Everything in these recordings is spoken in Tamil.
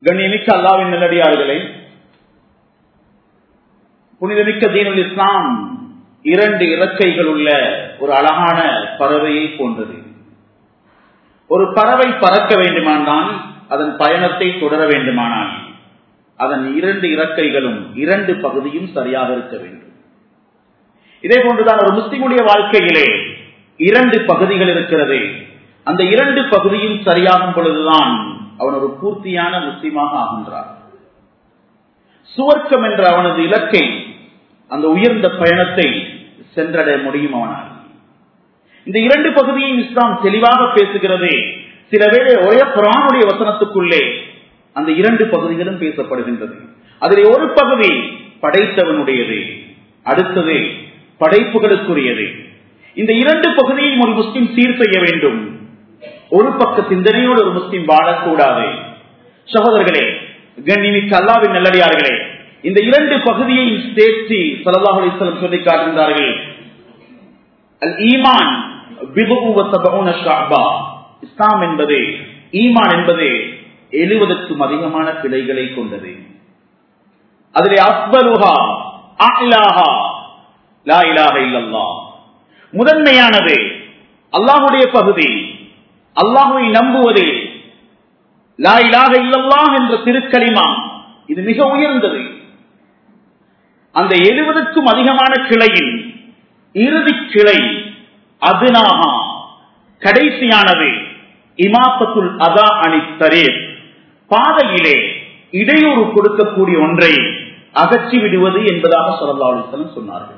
கண்ணியமிக்க அல்லாவின் நல்லடியார்களே புனிதமிக்க தீனுல் இஸ்லாம் இரண்டு இறக்கைகள் உள்ள ஒரு அழகான பறவையை போன்றது ஒரு பறவை பறக்க வேண்டுமானால் அதன் பயணத்தை தொடர வேண்டுமானால் அதன் இரண்டு இறக்கைகளும் இரண்டு பகுதியும் சரியாக இருக்க வேண்டும் இதே போன்றுதான் ஒரு முஸ்லிமுடைய வாழ்க்கையிலே இரண்டு பகுதிகள் இருக்கிறது அந்த இரண்டு பகுதியும் சரியாகும் பொழுதுதான் அவன் ஒரு பூர்த்தியான முஸ்லீமாக ஆகின்றார் சுவர்க்கம் என்ற அவனது இலக்கை அந்த உயர்ந்த பயணத்தை சென்றடைய முடியும் அவனால் இந்த இரண்டு பகுதியும் இஸ்லாம் தெளிவாக பேசுகிறது சில வேளை ஒரே குரானுடைய வசனத்துக்குள்ளே அந்த இரண்டு பகுதிகளும் பேசப்படுகின்றது அதில் ஒரு பகுதி படைத்தவனுடையது அடுத்தது படைப்புகளுக்குரியது இந்த இரண்டு பகுதியையும் ஒரு முஸ்லிம் சீர் செய்ய வேண்டும் ஒரு பக்க சிந்தனையோடு ஒரு முஸ்லிம் வாழக்கூடாது சகோதரர்களே கண்ணிமிக்க அல்லாவின் நல்லடியார்களே இந்த இரண்டு பகுதியையும் சேர்த்து சல்லாஹ் அலிஸ்லம் சொல்லி காட்டுகின்றார்கள் அல் ஈமான் இஸ்லாம் என்பது ஈமான் என்பது எழுவதற்கும் அதிகமான கிளைகளை கொண்டது அதிலே அஸ்பருஹா அஹ்லாஹா லா இலாஹ இல்லல்லா முதன்மையானது அல்லாஹுடைய பகுதி அல்லாஹுவை நம்புவது லா இலாக இல்லல்லா என்ற திருக்கலிமா இது மிக உயர்ந்தது அந்த எழுபதுக்கும் அதிகமான கிளையில் இறுதி கிளை அதுனாகா கடைசியானது இமாப்பத்துல் அதா அணித்தரே பாதையிலே இடையூறு கொடுக்கக்கூடிய ஒன்றை அகற்றி விடுவது என்பதாக சொல்லலாம் சொன்னார்கள்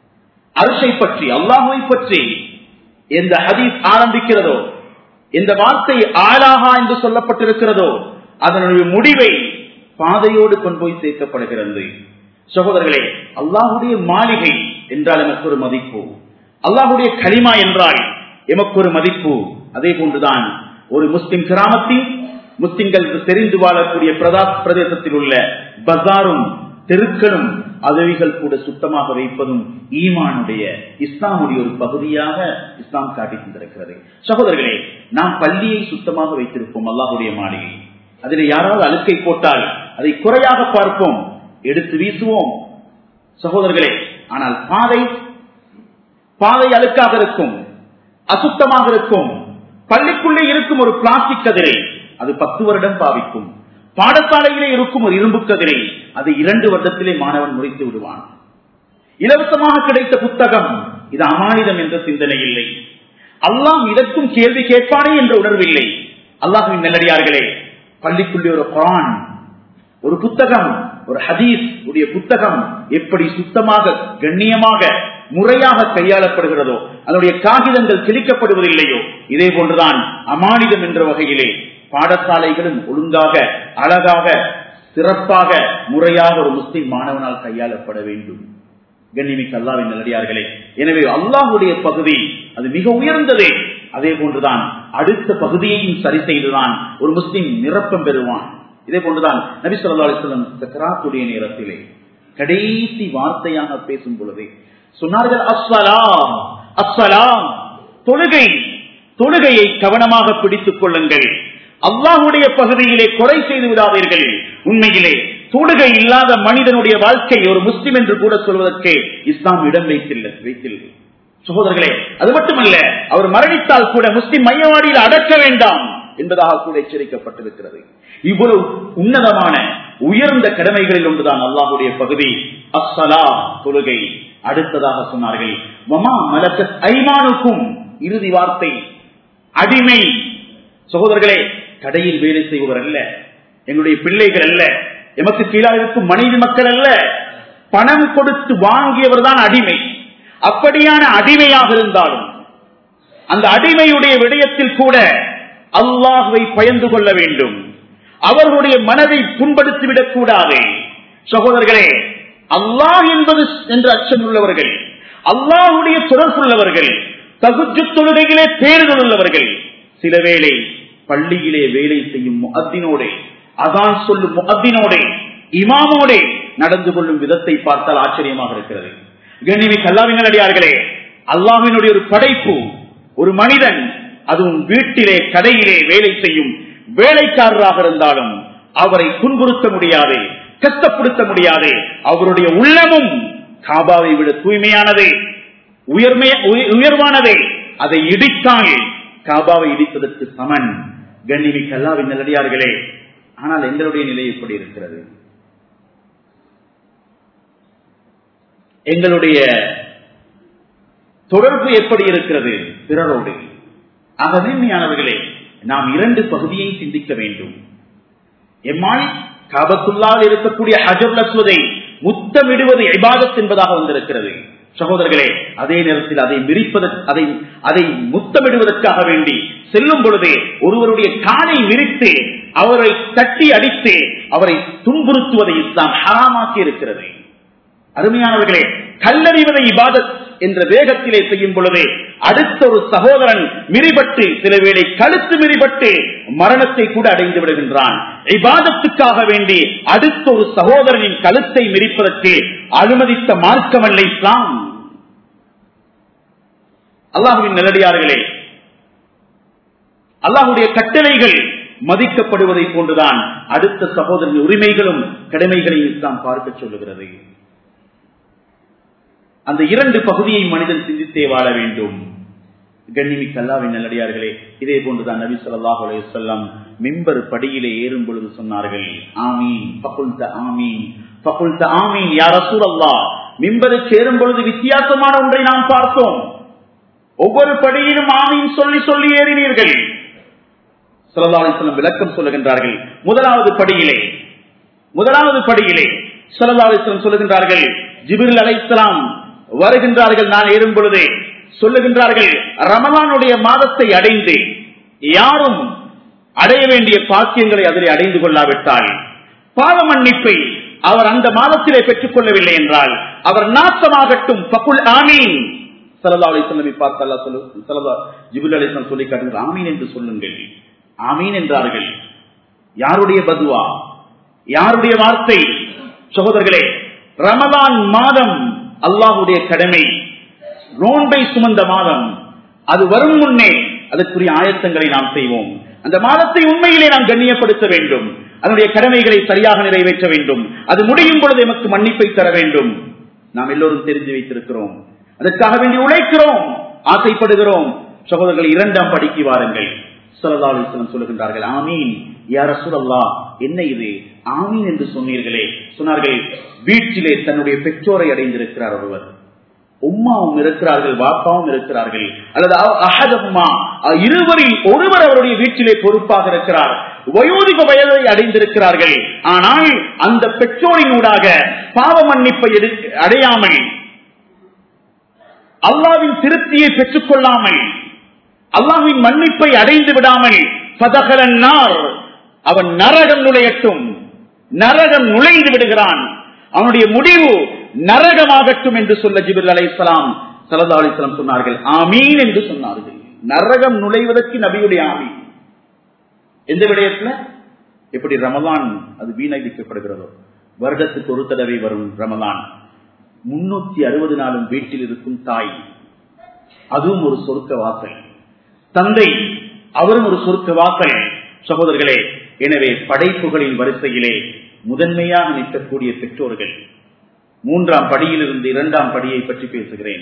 அரசை பற்றி அல்லாஹுவை பற்றி எந்த ஹதீஸ் ஆரம்பிக்கிறதோ எந்த வார்த்தை ஆளாகா என்று சொல்லப்பட்டிருக்கிறதோ அதனுடைய முடிவை பாதையோடு கொண்டு போய் சேர்க்கப்படுகிறது சகோதரர்களே அல்லாஹுடைய மாளிகை என்றால் எமக்கு ஒரு மதிப்பு அல்லாஹுடைய களிமா என்றால் எமக்கு ஒரு மதிப்பு அதே போன்றுதான் ஒரு முஸ்லிம் கிராமத்தின் முஸ்லிம்கள் தெரிந்து வாழக்கூடிய பிரதா பிரதேசத்தில் உள்ள பசாரும் தெருக்களும் அதவிகள் கூட சுத்தமாக வைப்பதும் ஈமானுடைய இஸ்லாமுடைய ஒரு பகுதியாக இஸ்லாம் காட்டி தந்திருக்கிறது சகோதரர்களே நாம் பள்ளியை சுத்தமாக வைத்திருப்போம் அல்லாஹுடைய மாளிகை அதில் யாராவது அழுக்கை போட்டால் அதை குறையாக பார்ப்போம் எடுத்து வீசுவோம் சகோதரர்களே ஆனால் பாதை பாதை அழுக்காக இருக்கும் அசுத்தமாக இருக்கும் பள்ளிக்குள்ளே இருக்கும் ஒரு பிளாஸ்டிக் கதிரை அது பத்து வருடம் பாவிக்கும் பாடசாலையிலே இருக்கும் ஒரு இரும்பு கதிரை அது இரண்டு வருடத்திலே மாணவன் முறித்து விடுவான் இலவசமாக கிடைத்த புத்தகம் இது அமானிதம் என்ற சிந்தனை இல்லை அல்லாம் இதற்கும் கேள்வி கேட்பானே என்ற உணர்வில்லை அல்லாஹின் நல்லடியார்களே பள்ளிக்குள்ளே ஒரு குரான் ஒரு புத்தகம் ஒரு ஹதீஸ் உடைய புத்தகம் எப்படி சுத்தமாக கண்ணியமாக முறையாக கையாளப்படுகிறதோ அதனுடைய காகிதங்கள் கிழிக்கப்படுவதில்லையோ இதே போன்றுதான் அமானிதம் என்ற வகையிலே பாடசாலைகளும் ஒழுங்காக அழகாக சிறப்பாக முறையாக ஒரு முஸ்லிம் மாணவனால் கையாளப்பட வேண்டும் கண்ணிமிக்கு அல்லாவின் நல்லடியார்களே எனவே அல்லாஹுடைய பகுதி அது மிக உயர்ந்ததே அதே போன்றுதான் அடுத்த பகுதியையும் சரி செய்துதான் ஒரு முஸ்லிம் நிரப்பம் பெறுவான் இதே போன்றுதான் நபி சொல்லா அலிஸ்லம் சக்கராத்துடைய நேரத்திலே கடைசி வார்த்தையாக பேசும் பொழுது சொன்னார்கள் அஸ்வலாம் அஸ்வலாம் தொழுகை தொழுகையை கவனமாக பிடித்துக் கொள்ளுங்கள் அல்லாஹுடைய பகுதியிலே கொலை செய்து விடாதீர்கள் உண்மையிலே தொழுகை இல்லாத மனிதனுடைய வாழ்க்கை ஒரு முஸ்லிம் என்று கூட சொல்வதற்கு இஸ்லாம் இடம் வைத்தில்லை வைத்தில்லை சகோதரர்களே அது மட்டுமல்ல அவர் மரணித்தால் கூட முஸ்லிம் மையவாடியில் அடக்க வேண்டாம் என்பதாக கூட எச்சரிக்கப்பட்டிருக்கிறது இவ்வளவு உன்னதமான உயர்ந்த கடமைகளில் ஒன்றுதான் அல்லாஹுடைய பகுதி அஸ்ஸலா தொழுகை அடுத்ததாக சொன்னார்கள் மமா மலக்கத் ஐமானுக்கும் இறுதி வார்த்தை அடிமை சகோதரர்களே கடையில் வேலை செய்பவர் அல்ல எங்களுடைய பிள்ளைகள் அல்ல எமக்கு கீழாக இருக்கும் மனைவி மக்கள் அல்ல பணம் கொடுத்து வாங்கியவர் தான் அடிமை அப்படியான அடிமையாக இருந்தாலும் அந்த அடிமையுடைய விடயத்தில் கூட அல்லாஹுவை பயந்து கொள்ள வேண்டும் அவர்களுடைய மனதை புண்படுத்திவிடக் கூடாது சகோதரர்களே அல்லாஹ் என்பது என்று அச்சம் உள்ளவர்கள் அல்லாஹுடைய தொடர்புள்ளவர்கள் தகுச்சு தொழுகையிலே பேறுகள் உள்ளவர்கள் சில வேளை பள்ளியிலே வேலை செய்யும் முகத்தினோட அதான் சொல்லும் முகத்தினோட இமாமோட நடந்து கொள்ளும் விதத்தை பார்த்தால் ஆச்சரியமாக இருக்கிறது கண்ணிமி கல்லாவின் அடியார்களே அல்லாவினுடைய ஒரு படைப்பு ஒரு மனிதன் அதுவும் வீட்டிலே கடையிலே வேலை செய்யும் வேலைக்காரராக இருந்தாலும் அவரை துன்புறுத்த முடியாது கஷ்டப்படுத்த முடியாது அவருடைய உள்ளமும் காபாவை விட தூய்மையானது உயர்மைய உய- உயர்வானது அதை இடித்தால் காபாவை இடிப்பதற்கு சமன் கண்ணிமிக்க அல்லாவின் நல்லடியார்களே ஆனால் எங்களுடைய நிலை எப்படி இருக்கிறது எங்களுடைய தொடர்பு எப்படி இருக்கிறது பிறரோடு ஆகவே உண்மையானவர்களே நாம் இரண்டு பகுதியை சிந்திக்க வேண்டும் எம்மால் காபத்துள்ளால் இருக்கக்கூடிய ஹஜர் அஸ்வதை முத்தமிடுவது இபாதத் என்பதாக வந்திருக்கிறது சகோதரர்களே அதே நேரத்தில் அதை விரிப்பதற்கு அதை அதை முத்தமிடுவதற்காக வேண்டி செல்லும் பொழுதே ஒருவருடைய காலை விரித்து அவரை தட்டி அடித்து அவரை துன்புறுத்துவதை இஸ்லாம் ஹராமாக்கி இருக்கிறது அருமையானவர்களே கல்லறிவதை இபாதத் என்ற வேகத்திலே செய்யும் பொழுது அடுத்த ஒரு சகோதரன் மிரிபட்டு சில வேளை கழுத்து மிரிபட்டு மரணத்தை கூட அடைந்து விடுகின்றான் இபாதத்துக்காக வேண்டி அடுத்த ஒரு சகோதரனின் கழுத்தை மிரிப்பதற்கு அனுமதித்த மார்க்கமல்ல இஸ்லாம் அல்லாஹுவின் நல்லடியார்களே அல்லாஹுடைய கட்டளைகள் மதிக்கப்படுவதை போன்றுதான் அடுத்த சகோதரன் உரிமைகளும் கடமைகளையும் இஸ்லாம் பார்க்க சொல்லுகிறது அந்த இரண்டு பகுதியை மனிதன் சிந்தித்தே வாழ வேண்டும் கண்ணிமிக்க அல்லாவின் நல்லடியார்களே இதே போன்றுதான் நபி ஸல்லல்லாஹு அலைஹி வஸல்லம் மிம்பர் படியிலே ஏறும் பொழுது சொன்னார்கள் ஆமீன் ஃபகுல்த ஆமீன் ஃபகுல்த ஆமீன் யா ரசூலல்லாஹ் மிம்பருக்கு ஏறும் பொழுது வித்தியாசமான ஒன்றை நாம் பார்த்தோம் ஒவ்வொரு படியிலும் ஆமீன் சொல்லி சொல்லி ஏறினீர்கள் ஸல்லல்லாஹு அலைஹி வஸல்லம் விளக்கம் சொல்லுகின்றார்கள் முதலாவது படியிலே முதலாவது படியிலே ஸல்லல்லாஹு அலைஹி வஸல்லம் சொல்லுகின்றார்கள் ஜிப்ரீல் அலைஹிஸ்ஸலாம் வருகின்றார்கள் நான் ஏறும் பொழுது சொல்லுகின்றார்கள் ரமலானுடைய மாதத்தை அடைந்து யாரும் அடைய வேண்டிய பாக்கியங்களை அதிலே அடைந்து கொள்ளாவிட்டால் பாவ மன்னிப்பை அவர் அந்த மாதத்திலே பெற்றுக் கொள்ளவில்லை என்றால் அவர் நாசமாகட்டும் பகுல் ஆமீன் சல்லா அலிஸ்லமை பார்த்து அல்லா சொல்லு சல்லா ஜிபுல் அலிஸ்லாம் சொல்லி காட்டுங்கள் ஆமீன் என்று சொல்லுங்கள் ஆமீன் என்றார்கள் யாருடைய பதுவா யாருடைய வார்த்தை சகோதரர்களே ரமலான் மாதம் அல்லாஹுடைய கடமை நோன்பை சுமந்த மாதம் அது வரும் முன்னே அதற்குரிய ஆயத்தங்களை நாம் செய்வோம் அந்த மாதத்தை உண்மையிலே நாம் கண்ணியப்படுத்த வேண்டும் அதனுடைய கடமைகளை சரியாக நிறைவேற்ற வேண்டும் அது முடியும் பொழுது எமக்கு மன்னிப்பை தர வேண்டும் நாம் எல்லோரும் தெரிந்து வைத்திருக்கிறோம் அதற்காக வேண்டி உழைக்கிறோம் ஆசைப்படுகிறோம் சகோதரர்கள் இரண்டாம் படிக்கு வாருங்கள் ஸல்லல்லாஹு அலைஹி வஸல்லம் சொல்லுகின்றார்கள் ஆமீன் யா ரசூலல்லாஹ் என்ன இது ஆமீன் என்று சொன்னீர்களே சொன்னார்கள் வீட்டிலே தன்னுடைய பெற்றோரை அடைந்திருக்கிறார் ஒருவர் உம்மாவும் இருக்கிறார்கள் பாப்பாவும் இருக்கிறார்கள் அல்லது அ- அஹதம்மா அ- இருவரில் ஒருவர் அவருடைய வீட்டிலே பொறுப்பாக இருக்கிறார் வயோதிக வயதை அடைந்திருக்கிறார்கள் ஆனால் அந்த பெற்றோரினூடாக பாவ மன்னிப்பை எடு- அடையாமல் அல்லாவின் திருப்தியை பெற்றுக் கொள்ளாமல் அல்லாஹ்வின் மன்னிப்பை அடைந்து விடாமல் பதகலன்னார் அவன் நரகம் நுழையட்டும் நரகம் நுழைந்து விடுகிறான் அவனுடைய முடிவு நரகமாகட்டும் என்று சொல்ல ஜிபிர் அலைஹிஸ்ஸலாம் ஸல்லல்லாஹு அலைஹி வஸல்லம் சொன்னார்கள் ஆமீன் என்று சொன்னார்கள் நரகம் நுழைவதற்கு நபியுடைய ஆமீன் எந்த விடயத்துல எப்படி ரமலான் அது வீணடிக்கப்படுகிறதோ வருடத்துக்கு ஒரு தடவை வரும் ரமலான் முன்னூத்தி அறுபது நாளும் வீட்டில் இருக்கும் தாய் அதுவும் ஒரு சொர்க்க வாசல் தந்தை அவரும் ஒரு சொர்க்க வாசல் சகோதரர்களே எனவே படைப்புகளின் வரிசையிலே முதன்மையாக நிற்கக்கூடிய பெற்றோர்கள் மூன்றாம் படியிலிருந்து இரண்டாம் படியை பற்றி பேசுகிறேன்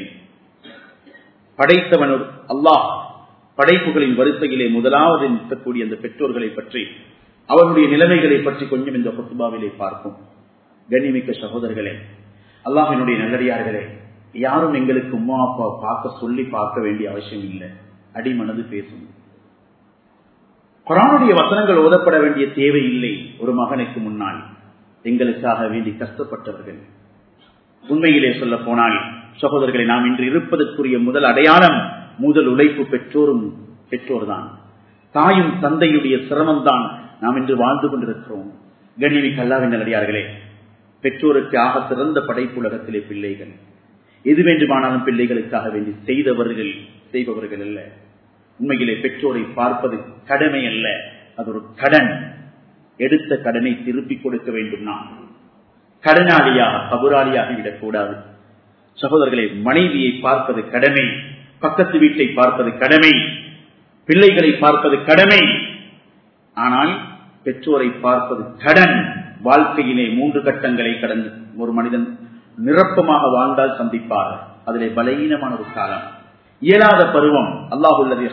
படைத்தவன் ஒரு- அல்லாஹ் படைப்புகளின் வரிசையிலே முதலாவது நிற்கக்கூடிய அந்த பெற்றோர்களை பற்றி அவருடைய நிலைமைகளை பற்றி கொஞ்சம் இந்த குத்துபாவிலே பார்ப்போம் கண்ணிமிக்க சகோதரர்களே அல்லாஹினுடைய நல்லடியார்களே யாரும் எங்களுக்கு உமா அப்பா பார்க்க சொல்லி பார்க்க வேண்டிய அவசியம் இல்லை அடிமனது பேசும் குரானுடைய வசனங்கள் ஓதப்பட வேண்டிய தேவை இல்லை ஒரு மகனுக்கு முன்னால் எங்களுக்காக வேண்டி கஷ்டப்பட்டவர்கள் உண்மையிலே சொல்ல போனால் சகோதரர்களை நாம் இன்று இருப்பதற்குரிய முதல் அடையாளம் முதல் உழைப்பு பெற்றோரும் பெற்றோர்தான் தாயும் தந்தையுடைய சிரமம் தான் நாம் இன்று வாழ்ந்து கொண்டிருக்கிறோம் கணினி கல்லாவின் நல்லடியார்களே பெற்றோருக்கு ஆக சிறந்த படைப்பு உலகத்திலே பிள்ளைகள் எது வேண்டுமானாலும் பிள்ளைகளுக்காக வேண்டி செய்தவர்கள் செய்பவர்கள் அல்ல உண்மையிலே பெற்றோரை பார்ப்பது கடமை அல்ல அது ஒரு கடன் எடுத்த கடனை திருப்பிக் கொடுக்க வேண்டும் நாம் கடனாளியாக கபுராளியாக விடக்கூடாது சகோதரர்களை மனைவியை பார்ப்பது கடமை பக்கத்து வீட்டை பார்ப்பது கடமை பிள்ளைகளை பார்ப்பது கடமை ஆனால் பெற்றோரை பார்ப்பது கடன் வாழ்க்கையிலே மூன்று கட்டங்களை கடந்து ஒரு மனிதன் நிரப்பமாக வாழ்ந்தால் சந்திப்பார் அதிலே பலகீனமான ஒரு காலம் இயலாத பருவம் அல்லாஹுல்லது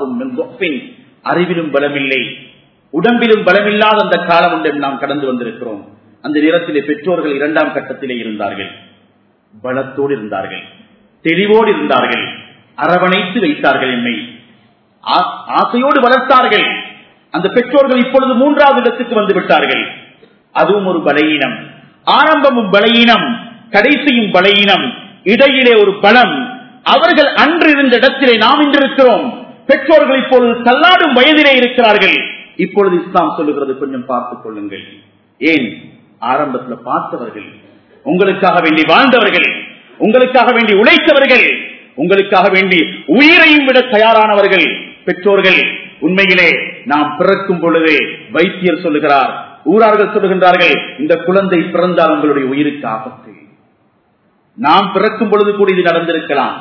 அறிவிலும் பலமில்லை உடம்பிலும் பலமில்லாத அந்த காலம் ஒன்றை நாம் கடந்து வந்திருக்கிறோம் அந்த நேரத்திலே பெற்றோர்கள் இரண்டாம் கட்டத்திலே இருந்தார்கள் பலத்தோடு இருந்தார்கள் தெளிவோடு இருந்தார்கள் அரவணைத்து வைத்தார்கள் என்னை ஆசையோடு வளர்த்தார்கள் அந்த பெற்றோர்கள் இப்பொழுது மூன்றாவது இடத்துக்கு வந்து விட்டார்கள் அதுவும் ஒரு பலகீனம் ஆரம்பமும் பலகீனம் கடைசியும் பலகீனம் இடையிலே ஒரு பலம் அவர்கள் அன்று இருந்த இடத்திலே நாம் இன்று இருக்கிறோம் பெற்றோர்கள் இப்பொழுது தள்ளாடும் வயதிலே இருக்கிறார்கள் இப்பொழுது இஸ்லாம் சொல்லுகிறது கொஞ்சம் பார்த்துக் கொள்ளுங்கள் ஏன் ஆரம்பத்தில் பார்த்தவர்கள் உங்களுக்காக வேண்டி வாழ்ந்தவர்கள் உங்களுக்காக வேண்டி உழைத்தவர்கள் உங்களுக்காக வேண்டி உயிரையும் விட தயாரானவர்கள் பெற்றோர்கள் உண்மையிலே நாம் பிறக்கும் பொழுது வைத்தியர் சொல்லுகிறார் ஊரார்கள் சொல்லுகின்றார்கள் இந்த குழந்தை பிறந்தால் உங்களுடைய உயிருக்கு ஆபத்து நாம் பிறக்கும் பொழுது கூட இது நடந்திருக்கலாம்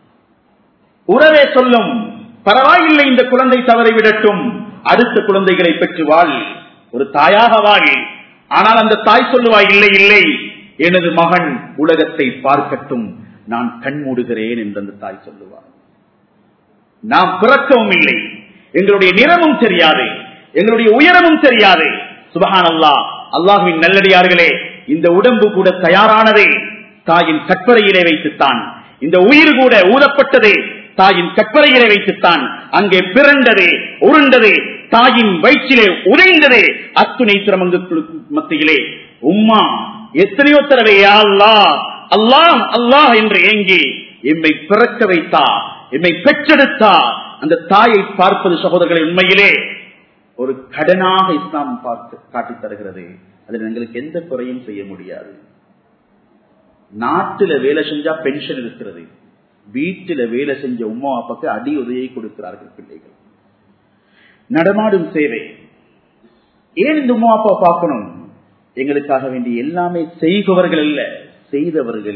உறவே சொல்லும் பரவாயில்லை இந்த குழந்தை தவறை விடட்டும் அடுத்த குழந்தைகளை பெற்று வாழ் ஒரு தாயாக வாழ் ஆனால் அந்த தாய் சொல்லுவாய் இல்லை இல்லை எனது மகன் உலகத்தை பார்க்கட்டும் நான் கண் மூடுகிறேன் என்று அந்த தாய் சொல்லுவார் நாம் பிறக்கவும் இல்லை எங்களுடைய நிறமும் தெரியாது எங்களுடைய உயரமும் தெரியாது சுபஹான் அல்லா அல்லாஹுவின் நல்லடியார்களே இந்த உடம்பு கூட தயாரானதே தாயின் கற்பரையிலே வைத்துத்தான் இந்த உயிர் கூட ஊதப்பட்டதே தாயின் கற்பரையிலே வைத்துத்தான் அங்கே பிறந்தது உருண்டது தாயின் வயிற்றிலே உடைந்தது அத்துணை சிரமங்களுக்கு மத்தியிலே உம்மா எத்தனையோ தடவை அல்லா அல்லாஹ் அல்லாஹ் என்று ஏங்கி எம்மை பிறக்க வைத்தா எம்மை பெற்றெடுத்தா அந்த தாயை பார்ப்பது சகோதரர்களை உண்மையிலே ஒரு கடனாக இஸ்லாம் பார்த்து காட்டித் தருகிறது அதில் எங்களுக்கு எந்த குறையும் செய்ய முடியாது நாட்டுல வேலை செஞ்சா பென்ஷன் இருக்கிறது வீட்டில வேலை செஞ்ச உமா அப்பாக்கு அடி உதவியை கொடுக்கிறார்கள் பிள்ளைகள் நடமாடும் சேவை ஏன் இந்த உமா அப்பா பார்க்கணும் எங்களுக்காக வேண்டிய எல்லாமே செய்பவர்கள் அல்ல செய்தவர்கள்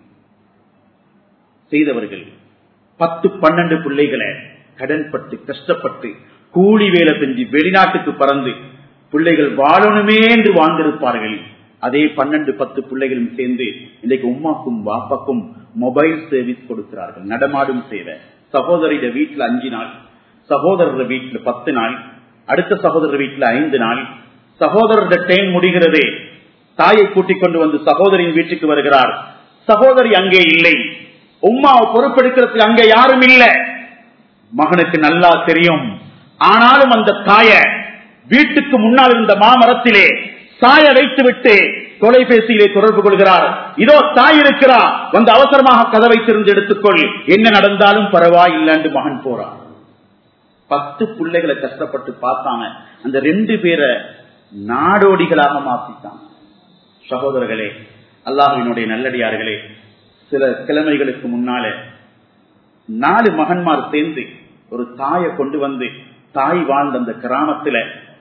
செய்தவர்கள் பத்து பன்னெண்டு பிள்ளைகளை கடன்பட்டு கஷ்டப்பட்டு கூலி வேலை செஞ்சு வெளிநாட்டுக்கு பறந்து பிள்ளைகள் வாழணுமே என்று வாழ்ந்திருப்பார்கள் அதே பன்னெண்டு பத்து பிள்ளைகளும் சேர்ந்து இன்றைக்கு உமாக்கும் வாப்பாக்கும் மொபைல் சர்வீஸ் கொடுக்கிறார்கள் நடமாடும் சேவை சகோதரிட வீட்டுல அஞ்சு நாள் சகோதரர் வீட்டுல பத்து நாள் அடுத்த சகோதரர் வீட்டுல ஐந்து நாள் சகோதரருடைய டைம் முடிகிறதே தாயை கூட்டிக் கொண்டு வந்து சகோதரின் வீட்டுக்கு வருகிறார் சகோதரி அங்கே இல்லை உமாவை பொறுப்பெடுக்கிறதுக்கு அங்கே யாரும் இல்லை மகனுக்கு நல்லா தெரியும் ஆனாலும் அந்த தாய வீட்டுக்கு முன்னால் இருந்த மாமரத்திலே சாய வைத்து விட்டு தொலைபேசியிலே தொடர்பு கொள்கிறார் இதோ தாய் இருக்கிறா வந்து அவசரமாக கதவை திறந்து எடுத்துக்கொள் என்ன நடந்தாலும் பரவாயில்லைன்னு மகன் போறான் பத்து பிள்ளைகளை கஷ்டப்பட்டு பார்த்தாங்க அந்த ரெண்டு பேரை நாடோடிகளாக மாத்திட்டான் சகோதரர்களே அல்லாஹினுடைய நல்லடியார்களே சில கிழமைகளுக்கு முன்னாலே நாலு மகன்மார் சேர்ந்து ஒரு தாயை கொண்டு வந்து தாய் வாழ்ந்த அந்த கிராமத்துல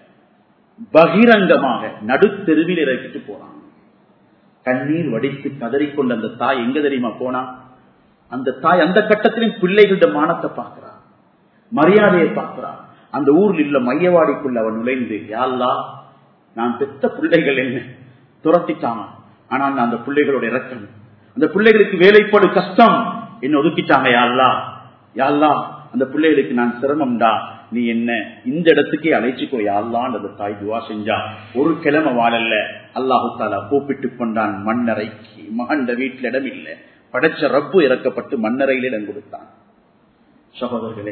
பகிரங்கமாக நடுத்தெருவில் இறக்கிட்டு போனான் கண்ணீர் வடித்து கதறிக்கொண்டு அந்த தாய் எங்க தெரியுமா போனா அந்த தாய் அந்த கட்டத்திலும் பிள்ளைகளிட மானத்தை பார்க்கிறா மரியாதையை பார்க்கிறா அந்த ஊரில் உள்ள மையவாடிக்குள்ள அவன் நுழைந்து யாழ்லா நான் பெத்த பிள்ளைகள் என்ன துரத்திட்டான் ஆனால் நான் அந்த பிள்ளைகளோட இறக்கம் அந்த பிள்ளைகளுக்கு வேலைப்பாடு கஷ்டம் என்ன ஒதுக்கிட்டாங்க யாழ்லா யாழ்லா அந்த பிள்ளைகளுக்கு நான் சிரமம்டா நீ என்ன இந்த இடத்துக்கே அழைச்சிக்கோ யாழ்லான் அந்த தாய் துவா செஞ்சா ஒரு கிழமை வாழல்ல அல்லாஹு தாலா கூப்பிட்டு கொண்டான் மண்ணறைக்கு மகண்ட வீட்டில் இடம் இல்லை படைச்ச ரப்பு இறக்கப்பட்டு மண்ணறையில் இடம் கொடுத்தான் சகோதரர்களே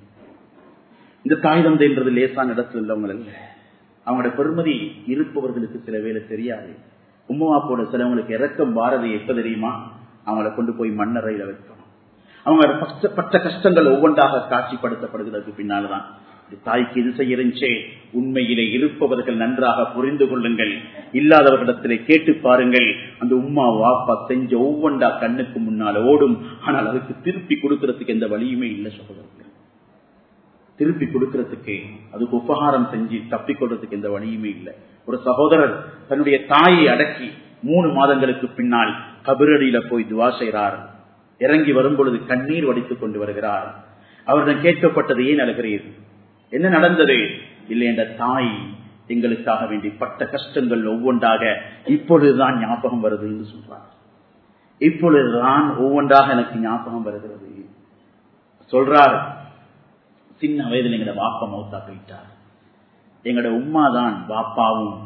இந்த தாய் தந்தைன்றது லேசான இடத்துல உள்ளவங்க அல்ல அவங்களோட பெருமதி இருப்பவர்களுக்கு சில வேலை தெரியாது உம்மாப்போட சிலவங்களுக்கு இறக்கம் பாரதி எப்ப தெரியுமா அவங்கள கொண்டு போய் மண்ணறையில வைக்கணும் அவங்க பட்ட கஷ்டங்கள் ஒவ்வொன்றாக காட்சிப்படுத்தப்படுகிறதுக்கு பின்னால்தான் தாய்க்கு இது செய்ய இருந்துச்சே உண்மையிலே இருப்பவர்கள் நன்றாக புரிந்து கொள்ளுங்கள் இல்லாதவர்களிடத்திலே கேட்டு பாருங்கள் அந்த உம்மா வாப்பா செஞ்ச ஒவ்வொன்றா கண்ணுக்கு முன்னால ஓடும் ஆனால் அதுக்கு திருப்பி கொடுக்கறதுக்கு எந்த வழியுமே இல்லை சகோதரர்கள் திருப்பி கொடுக்கறதுக்கு அதுக்கு உபகாரம் செஞ்சு தப்பிக்கொள்றதுக்கு எந்த வழியுமே இல்லை ஒரு சகோதரர் தன்னுடைய தாயை அடக்கி மூணு மாதங்களுக்கு பின்னால் கபிரடியில போய் துவா செய்கிறார் இறங்கி வரும் பொழுது கண்ணீர் வடித்துக் கொண்டு வருகிறார் அவரிடம் கேட்கப்பட்டது ஏன் அழுகிறீர் என்ன நடந்தது இல்லை என்ற தாய் எங்களுக்காக வேண்டி பட்ட கஷ்டங்கள் ஒவ்வொன்றாக இப்பொழுதுதான் ஞாபகம் வருது என்று சொல்றார் இப்பொழுதுதான் ஒவ்வொன்றாக எனக்கு ஞாபகம் வருகிறது சொல்றார் சின்ன வயதில் எங்கட வாப்பா மௌத்தா போயிட்டார் எங்கட உம்மா தான் வாப்பாவும்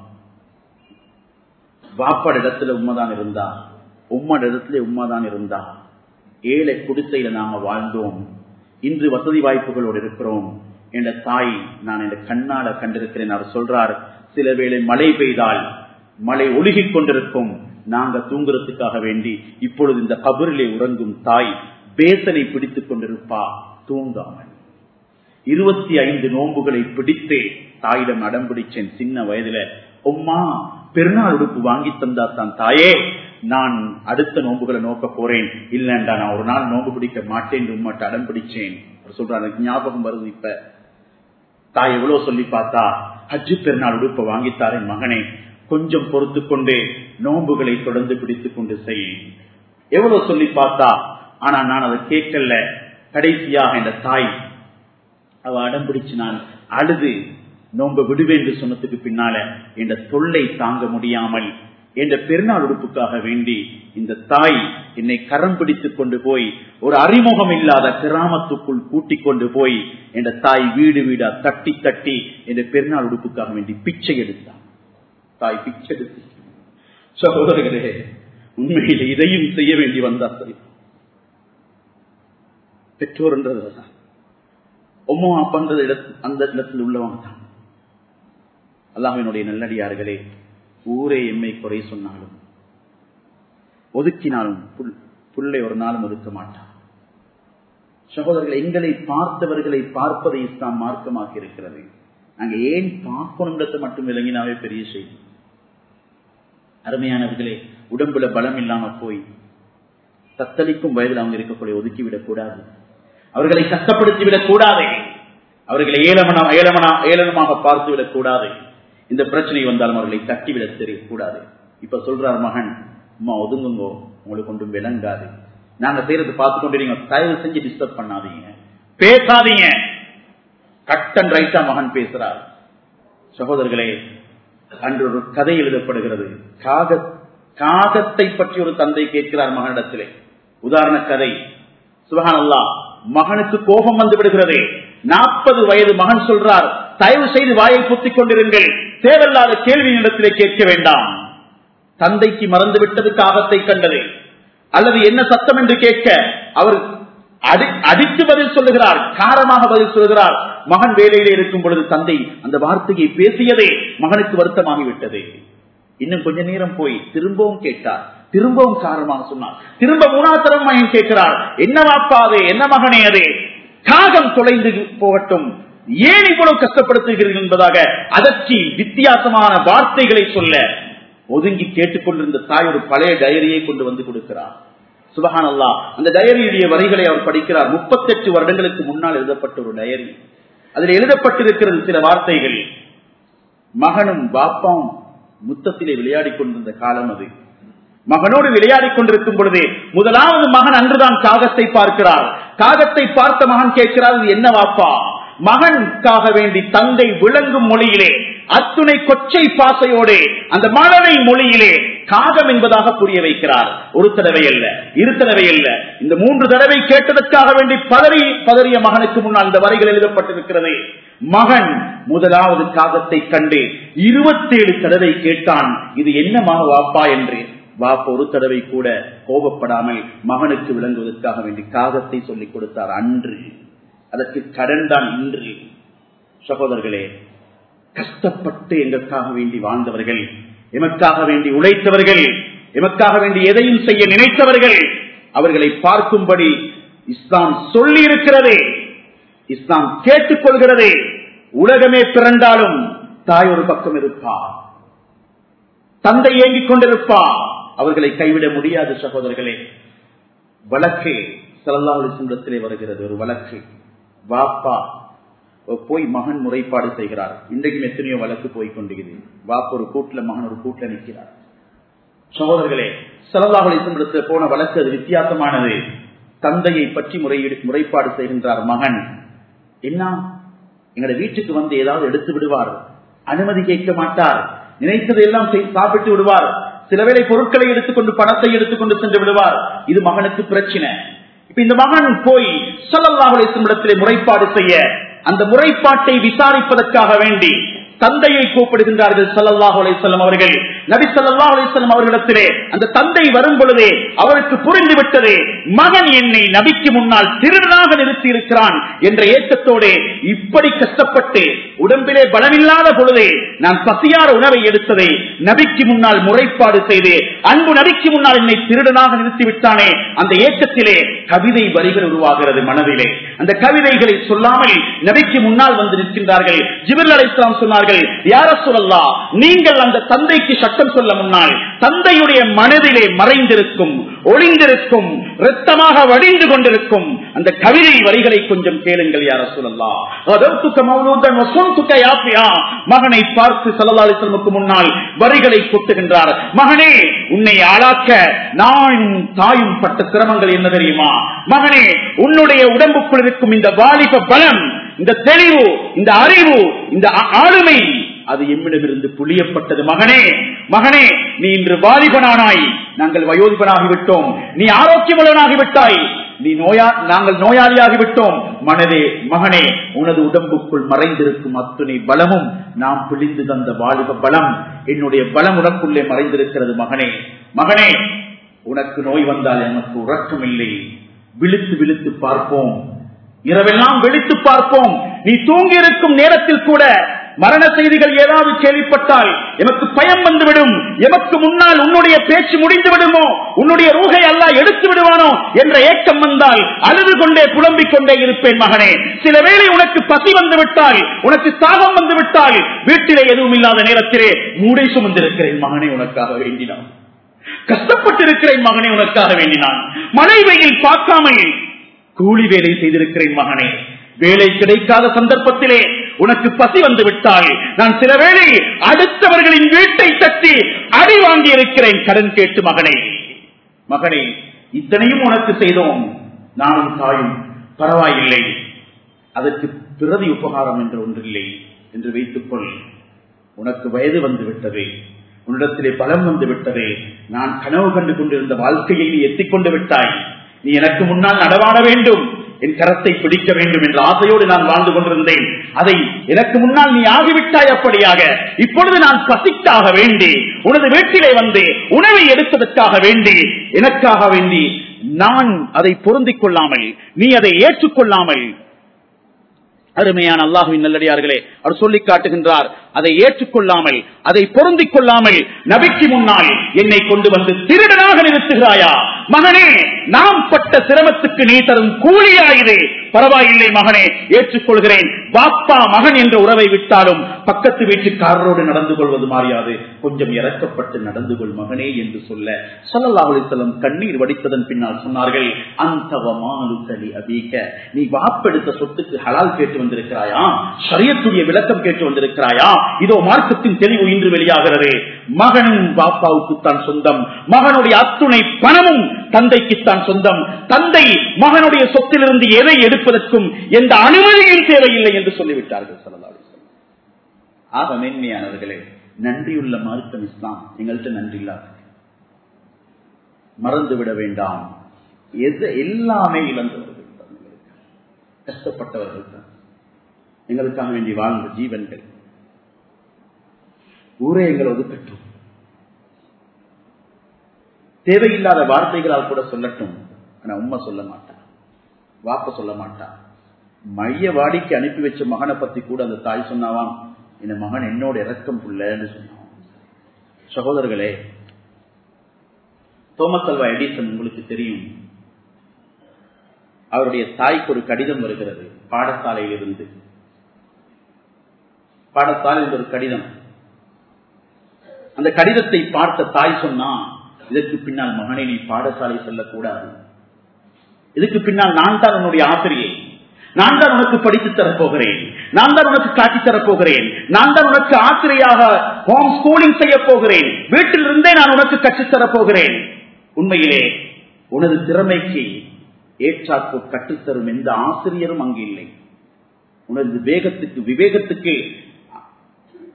வாப்பாட இடத்துல உண்மைதான் இருந்தா உம்மோட இடத்துல உண்மைதான் இருந்தா ஏழை குடிசையில நாம வாழ்ந்தோம் இன்று வசதி வாய்ப்புகளோடு இருக்கிறோம் என்ற தாய் நான் என் கண்ணால கண்டிருக்கிறேன் அவர் சொல்றார் சில வேளை மழை பெய்தால் மழை ஒழுகிக் கொண்டிருக்கும் நாங்க தூங்குறதுக்காக வேண்டி இப்பொழுது இந்த கபரிலே உறங்கும் தாய் பேசனை பிடித்துக் கொண்டிருப்பா தூங்காமல் இருபத்தி ஐந்து நோன்புகளை பிடித்து தாயிடம் அடம் பிடிச்சேன் சின்ன வயதுல உம்மா பெருநாள் உடுப்பு வாங்கி தந்தா தான் தாயே நான் அடுத்த நோன்புகளை நோக்க போறேன் இல்லண்டா நான் ஒரு நாள் நோன்பு பிடிக்க மாட்டேன் உம்மட்ட அடம் பிடிச்சேன் சொல்றாரு எனக்கு ஞாபகம் வருது இப்ப தாய் எவ்வளவு சொல்லி பார்த்தா ஹஜ்ஜு பெருநாள் உடுப்ப வாங்கித்தாரேன் மகனே கொஞ்சம் பொறுத்து கொண்டு நோன்புகளை தொடர்ந்து பிடித்துக் கொண்டு செய் எவ்வளவு சொல்லி பார்த்தா ஆனா நான் அதை கேட்கல கடைசியாக என்ற தாய் அவ அடம் பிடிச்சு நான் அழுது நோம்ப விடுவேன் என்று சொன்னதுக்கு பின்னால என்ற தொல்லை தாங்க முடியாமல் என்ற பெருநாள் உடுப்புக்காக வேண்டி இந்த தாய் என்னை கரம் பிடித்துக் கொண்டு போய் ஒரு அறிமுகம் இல்லாத கிராமத்துக்குள் கூட்டிக் கொண்டு போய் என்ற தாய் வீடு வீடா தட்டி தட்டி என்ற பெருநாள் உடுப்புக்காக வேண்டி பிச்சை எடுத்தார் தாய் பிச்சை எடுத்து சகோதரர்களே உண்மையில் இதையும் செய்ய வேண்டி வந்தா சரி பெற்றோர் என்றதுதான் உம்மா அப்பான்றது இடத்து அந்த இடத்தில் உள்ளவங்க தான் அல்லாஹினுடைய நல்லடியார்களே ஊரே எம்மை குறை சொன்னாலும் ஒதுக்கினாலும் புள்ளை ஒரு நாளும் ஒதுக்க மாட்டான் சகோதரர்கள் எங்களை பார்த்தவர்களை பார்ப்பதை இஸ்லாம் மார்க்கமாக்கி இருக்கிறது நாங்க ஏன் பார்க்கணுன்றதை மட்டும் விளங்கினாவே பெரிய செய்தி அருமையானவர்களே உடம்புல பலம் இல்லாம போய் தத்தளிக்கும் வயதில் அவங்க இருக்கக்கூடிய ஒதுக்கிவிடக் கூடாது அவர்களை கஷ்டப்படுத்தி விடக் கூடாது அவர்களை ஏலமனா ஏலமனா ஏளனமாக பார்த்து விடக் கூடாது இந்த பிரச்சனை வந்தாலும் அவர்களை தட்டிவிடத் தெரியக்கூடாது இப்ப சொல்றார் மகன் அம்மா ஒதுங்குங்கோ உங்களுக்கு ஒன்றும் விளங்காது நாங்க செய்யறது பார்த்து கொண்டு நீங்க தயவு செஞ்சு டிஸ்டர்ப் பண்ணாதீங்க பேசாதீங்க கட் அண்ட் ரைட்டா மகன் பேசுறார் சகோதரர்களே அன்று ஒரு கதை எழுதப்படுகிறது காக காகத்தை பற்றி ஒரு தந்தை கேட்கிறார் மகனிடத்திலே உதாரண கதை சுபகானல்லா மகனுக்கு கோபம் வந்து விடுகிறது நாற்பது வயது மகன் சொல்றார் தயவு செய்து வாயை புத்திக் கொண்டிருங்கள் தேவையில்லாத கேள்வி இடத்திலே கேட்க வேண்டாம் தந்தைக்கு மறந்து விட்டது காகத்தை கண்டது அல்லது என்ன சத்தம் என்று கேட்க அவர் அடித்து பதில் சொல்லுகிறார் காரமாக பதில் சொல்லுகிறார் மகன் வேலையிலே இருக்கும் பொழுது தந்தை அந்த வார்த்தையை பேசியதே மகனுக்கு வருத்தமாகிவிட்டது இன்னும் கொஞ்ச நேரம் போய் திரும்பவும் கேட்டார் திரும்பவும் காரணமாக சொன்னார் திரும்ப மூணாத்தரம் மகன் கேட்கிறார் என்ன வாப்பாது என்ன மகனே அதே காகம் தொலைந்து போகட்டும் ஏன் இவ்வளவு கஷ்டப்படுத்துகிறீர்கள் என்பதாக அதற்கு வித்தியாசமான வார்த்தைகளை சொல்ல ஒதுங்கி கேட்டுக்கொண்டிருந்த தாய் ஒரு பழைய டைரியை கொண்டு வந்து கொடுக்கிறார் சுபஹான் அல்லா அந்த டயரியுடைய வரிகளை அவர் படிக்கிறார் முப்பத்தெட்டு வருடங்களுக்கு முன்னால் எழுதப்பட்ட ஒரு டயரி அதில் எழுதப்பட்டிருக்கிறது சில வார்த்தைகள் மகனும் பாப்பாவும் முத்தத்திலே விளையாடி கொண்டிருந்த காலம் அது மகனோடு விளையாடி கொண்டிருக்கும் பொழுதே முதலாவது மகன் அன்றுதான் காகத்தை பார்க்கிறார் காகத்தை பார்த்த மகன் கேட்கிறார் இது என்ன வாப்பா மகனுக்காக வேண்டி தந்தை விளங்கும் மொழியிலே அத்துணை கொச்சை பாசையோடு அந்த மழலை மொழியிலே காகம் என்பதாக புரிய வைக்கிறார் ஒரு தடவை அல்ல இரு தடவை அல்ல இந்த மூன்று தடவை கேட்டதற்காக வேண்டி பதறி பதறிய மகனுக்கு முன்னால் இந்த வரிகள் எழுதப்பட்டிருக்கிறது மகன் முதலாவது காகத்தை கண்டு இருபத்தேழு தடவை கேட்டான் இது என்னமாக வாப்பா என்று வாப்ப ஒரு தடவை கூட கோபப்படாமல் மகனுக்கு விளங்குவதற்காக வேண்டி காகத்தை சொல்லிக் கொடுத்தார் அன்று அதற்கு கடன் தான் இன்று சகோதரர்களே கஷ்டப்பட்டு எங்களுக்காக வேண்டி வாழ்ந்தவர்கள் எமக்காக வேண்டி உழைத்தவர்கள் எமக்காக வேண்டி எதையும் செய்ய நினைத்தவர்கள் அவர்களை பார்க்கும்படி இஸ்லாம் சொல்லி இருக்கிறது இஸ்லாம் கேட்டுக்கொள்கிறது உலகமே பிறந்தாலும் தாய் ஒரு பக்கம் இருப்பா தந்தை ஏங்கிக் கொண்டிருப்பா அவர்களை கைவிட முடியாது சகோதரர்களே வழக்கு சலல்லாஹு சுந்தரத்திலே வருகிறது ஒரு வழக்கு வாப்பா போய் மகன் முறைப்பாடு செய்கிறார் இன்றைக்கும் எத்தனையோ வழக்கு போய் கொண்டிருக்கிறது வாப்ப ஒரு கூட்டுல மகன் ஒரு கூட்டுல நிற்கிறார் சகோதரர்களே சலல்லாஹு சுந்தரத்தில் போன வழக்கு அது வித்தியாசமானது தந்தையை பற்றி முறையீடு முறைப்பாடு செய்கின்றார் மகன் என்ன எங்கட வீட்டுக்கு வந்து ஏதாவது எடுத்து விடுவார் அனுமதி கேட்க மாட்டார் நினைத்ததை எல்லாம் செய்- சாப்பிட்டு விடுவார் சில வேளை பொருட்களை எடுத்துக்கொண்டு பணத்தை எடுத்துக்கொண்டு சென்று விடுவார் இது மகனுக்கு பிரச்சனை இப்ப இந்த மகன் போய் சல்லல்லாஹு அலைஹி வஸல்லம் இடத்திலே முறைப்பாடு செய்ய அந்த முறைப்பாட்டை விசாரிப்பதற்காக வேண்டி தந்தையை கூப்பிடுகின்றார்கள் சல்லல்லாஹு அலைஹி வஸல்லம் அவர்கள் நபி ஸல்லல்லாஹு அலைஹி வஸல்லம் அவர்களிடத்திலே அந்த தந்தை வரும் பொழுதே அவருக்கு புரிந்து விட்டது மகன் என்னை நபிக்கு முன்னால் திருடனாக நிறுத்தி இருக்கிறான் என்ற ஏக்கத்தோடு இப்படி கஷ்டப்பட்டு உடம்பிலே பலமில்லாத பொழுதே நான் பசியார உணவை எடுத்ததை நபிக்கு முன்னால் முறைப்பாடு செய்து அன்பு நபிக்கு முன்னால் என்னை திருடனாக நிறுத்தி விட்டானே அந்த ஏக்கத்திலே கவிதை வரிகள் உருவாகிறது மனதிலே அந்த கவிதைகளை சொல்லாமல் நபிக்கு முன்னால் வந்து நிற்கின்றார்கள் ஜிபிர் அலைஹிஸ்ஸலாம் சொன்னார்கள் யார சொல்லல்லா நீங்கள் அந்த தந்தைக்கு சட்டம் சொல்ல முன்னால் தந்தையுடைய மனதிலே மறைந்திருக்கும் ஒளிந்திருக்கும் இரத்தமாக வடிந்து கொண்டிருக்கும் அந்த கவிதை வரிகளை கொஞ்சம் கேளுங்கள் யார சொல்லல்லா அதற்குக்க மௌலூதன் வசூன்துக்க யாப்பியா மகனை பார்த்து சல்லா அலிஸ்லமுக்கு முன்னால் வரிகளை கொட்டுகின்றார் மகனே உன்னை ஆளாக்க நான் தாயும் பட்ட சிரமங்கள் என்ன தெரியுமா மகனே உன்னுடைய உடம்புக்குள் இருக்கும் இந்த வாலிப பலம் இந்த தெளிவு இந்த அறிவு இந்த ஆ- ஆளுமை அது எம்மிடமிருந்து புளியப்பட்டது மகனே மகனே நீ இன்று வாலிபனானாய் நாங்கள் வயோதிபனாகிவிட்டோம் நீ ஆரோக்கியமுள்ளவனாகிவிட்டாய் நீ நோயா நாங்கள் நோயாளியாகிவிட்டோம் மனதே மகனே உனது உடம்புக்குள் மறைந்திருக்கும் அத்துணை பலமும் நாம் பிழிந்து தந்த வாலிப பலம் என்னுடைய பலம் உனக்குள்ளே மறைந்திருக்கிறது மகனே மகனே உனக்கு நோய் வந்தால் எனக்கு உறக்கம் இல்லை விழித்து விழித்து பார்ப்போம் இரவெல்லாம் விழித்து பார்ப்போம் நீ தூங்கி இருக்கும் நேரத்தில் கூட மரண செய்திகள் ஏதாவது கேள்விப்பட்டால் எமக்கு பயம் வந்துவிடும் எமக்கு முன்னால் உன்னுடைய பேச்சு முடிந்து விடுமோ உன்னுடைய ரூகை அல்ல எடுத்து விடுவானோ என்ற ஏக்கம் வந்தால் அழுது கொண்டே புலம்பிக் கொண்டே இருப்பேன் மகனே சில வேளை உனக்கு பசி வந்து விட்டால் உனக்கு தாகம் வந்து விட்டால் வீட்டிலே எதுவும் இல்லாத நேரத்திலே மூடை சுமந்திருக்கிறேன் மகனே உனக்காக வேண்டினான் கஷ்டப்பட்டிருக்கிறேன் மகனே உனக்காக வேண்டினான் மழை வெயில் பார்க்காமல் கூலி வேலை செய்திருக்கிறேன் மகனே வேலை கிடைக்காத சந்தர்ப்பத்திலே உனக்கு பசி வந்து விட்டால் நான் சில வேளை அடுத்தவர்களின் வீட்டை தட்டி அடி வாங்கி இருக்கிறேன் கடன் கேட்டு மகனே மகனே இத்தனையும் உனக்கு செய்தோம் நானும் தாயும் பரவாயில்லை அதற்கு பிரதி உபகாரம் என்று ஒன்றில்லை என்று வைத்துக்கொள் உனக்கு வயது வந்து விட்டது உன்னிடத்திலே பலம் வந்து விட்டது நான் கனவு கண்டு கொண்டிருந்த வாழ்க்கையை நீ எத்திக்கொண்டு விட்டாய் நீ எனக்கு முன்னால் நடவாட வேண்டும் என் கரத்தை பிடிக்க வேண்டும் என்ற ஆசையோடு நான் வாழ்ந்து கொண்டிருந்தேன் அதை எனக்கு முன்னால் நீ ஆகிவிட்டாய் அப்படியாக இப்பொழுது நான் பசிக்காக வேண்டி உனது வீட்டிலே வந்து உணவை எடுப்பதற்காக வேண்டி எனக்காக வேண்டி நான் அதை பொருந்திக் கொள்ளாமல் நீ அதை ஏற்றுக்கொள்ளாமல் அருமையான அல்லாஹுவின் நல்லடியார்களே அவர் சொல்லி காட்டுகின்றார் அதை ஏற்றுக்கொள்ளாமல் அதை பொருந்திக் கொள்ளாமல் நபிக்கு முன்னால் என்னை கொண்டு வந்து திருடனாக நிறுத்துகிறாயா மகனே நாம் பட்ட சிரமத்துக்கு நீ தரும் கூலியாயுது பரவாயில்லை மகனே ஏற்றுக்கொள்கிறேன் பாப்பா மகன் என்ற உறவை விட்டாலும் பக்கத்து வீட்டுக்காரரோடு நடந்து கொள்வது மாறியாது கொஞ்சம் இறக்கப்பட்டு நடந்து கொள் மகனே என்று சொல்ல சொல்லல்லாஹுலிசல்லம் கண்ணீர் வடித்ததன் பின்னால் சொன்னார்கள் அந்த அபீக்க நீ வாப்பெடுத்த சொத்துக்கு ஹலால் கேட்டு வந்திருக்கிறாயா சரியத்துடைய விளக்கம் கேட்டு வந்திருக்கிறாயா இதோ மார்க்கத்தின் தெளிவு இன்று வெளியாகிறது மகனும் பாப்பாவுக்குத்தான் சொந்தம் மகனுடைய அத்துணை பணமும் தந்தைக்குத்தான் சொந்தம் தந்தை மகனுடைய சொத்திலிருந்து எதை எடுப்பதற்கும் எந்த அனுமதியும் தேவையில்லை என்று சொல்லிவிட்டார்கள் சொல்லலாம் ஆக மேன்மையானவர்களே நன்றியுள்ள மார்க்கம் இஸ்லாம் எங்கள்கிட்ட நன்றி இல்லாத மறந்து விட வேண்டாம் எது எல்லாமே இழந்தவர்கள் தான் எங்களுக்கு. கஷ்டப்பட்டவர்கள் தான் எங்களுக்காக வேண்டி வாழ்ந்த ஜீவன்கள் ஊரே எங்களை ஒதுக்கட்டும் தேவையில்லாத வார்த்தைகளால் கூட சொல்லட்டும் ஆனா உண்மை சொல்ல மாட்டான் வாப்ப சொல்ல மாட்டான் மைய வாடிக்கு அனுப்பி வச்ச மகனை பத்தி கூட அந்த தாய் சொன்னாவாம் இந்த மகன் என்னோட இறக்கம் புள்ளன்னு சொன்னான் சகோதரர்களே தோமஸ் அல்வா எடிசன் உங்களுக்கு தெரியும் அவருடைய தாய்க்கு ஒரு கடிதம் வருகிறது பாடசாலையிலிருந்து பாடசாலையில் ஒரு கடிதம் அந்த கடிதத்தை பார்த்த தாய் சொன்னா இதற்கு பின்னால் மகனை நீ பாடசாலை செல்லக்கூடாது இதுக்கு பின்னால் நான் தான் உன்னுடைய ஆசிரியை நான் தான் உனக்கு படித்து தரப்போகிறேன் நான் தான் உனக்கு காட்டி தரப்போகிறேன் நான் தான் உனக்கு ஆசிரியாக ஹோம் ஸ்கூலிங் செய்ய போகிறேன் வீட்டில் இருந்தே நான் உனக்கு கற்றுத் தரப்போகிறேன் உண்மையிலே உனது திறமைக்கு ஏற்றாக்கு கற்றுத்தரும் எந்த ஆசிரியரும் அங்கு இல்லை உனது வேகத்துக்கு விவேகத்துக்கு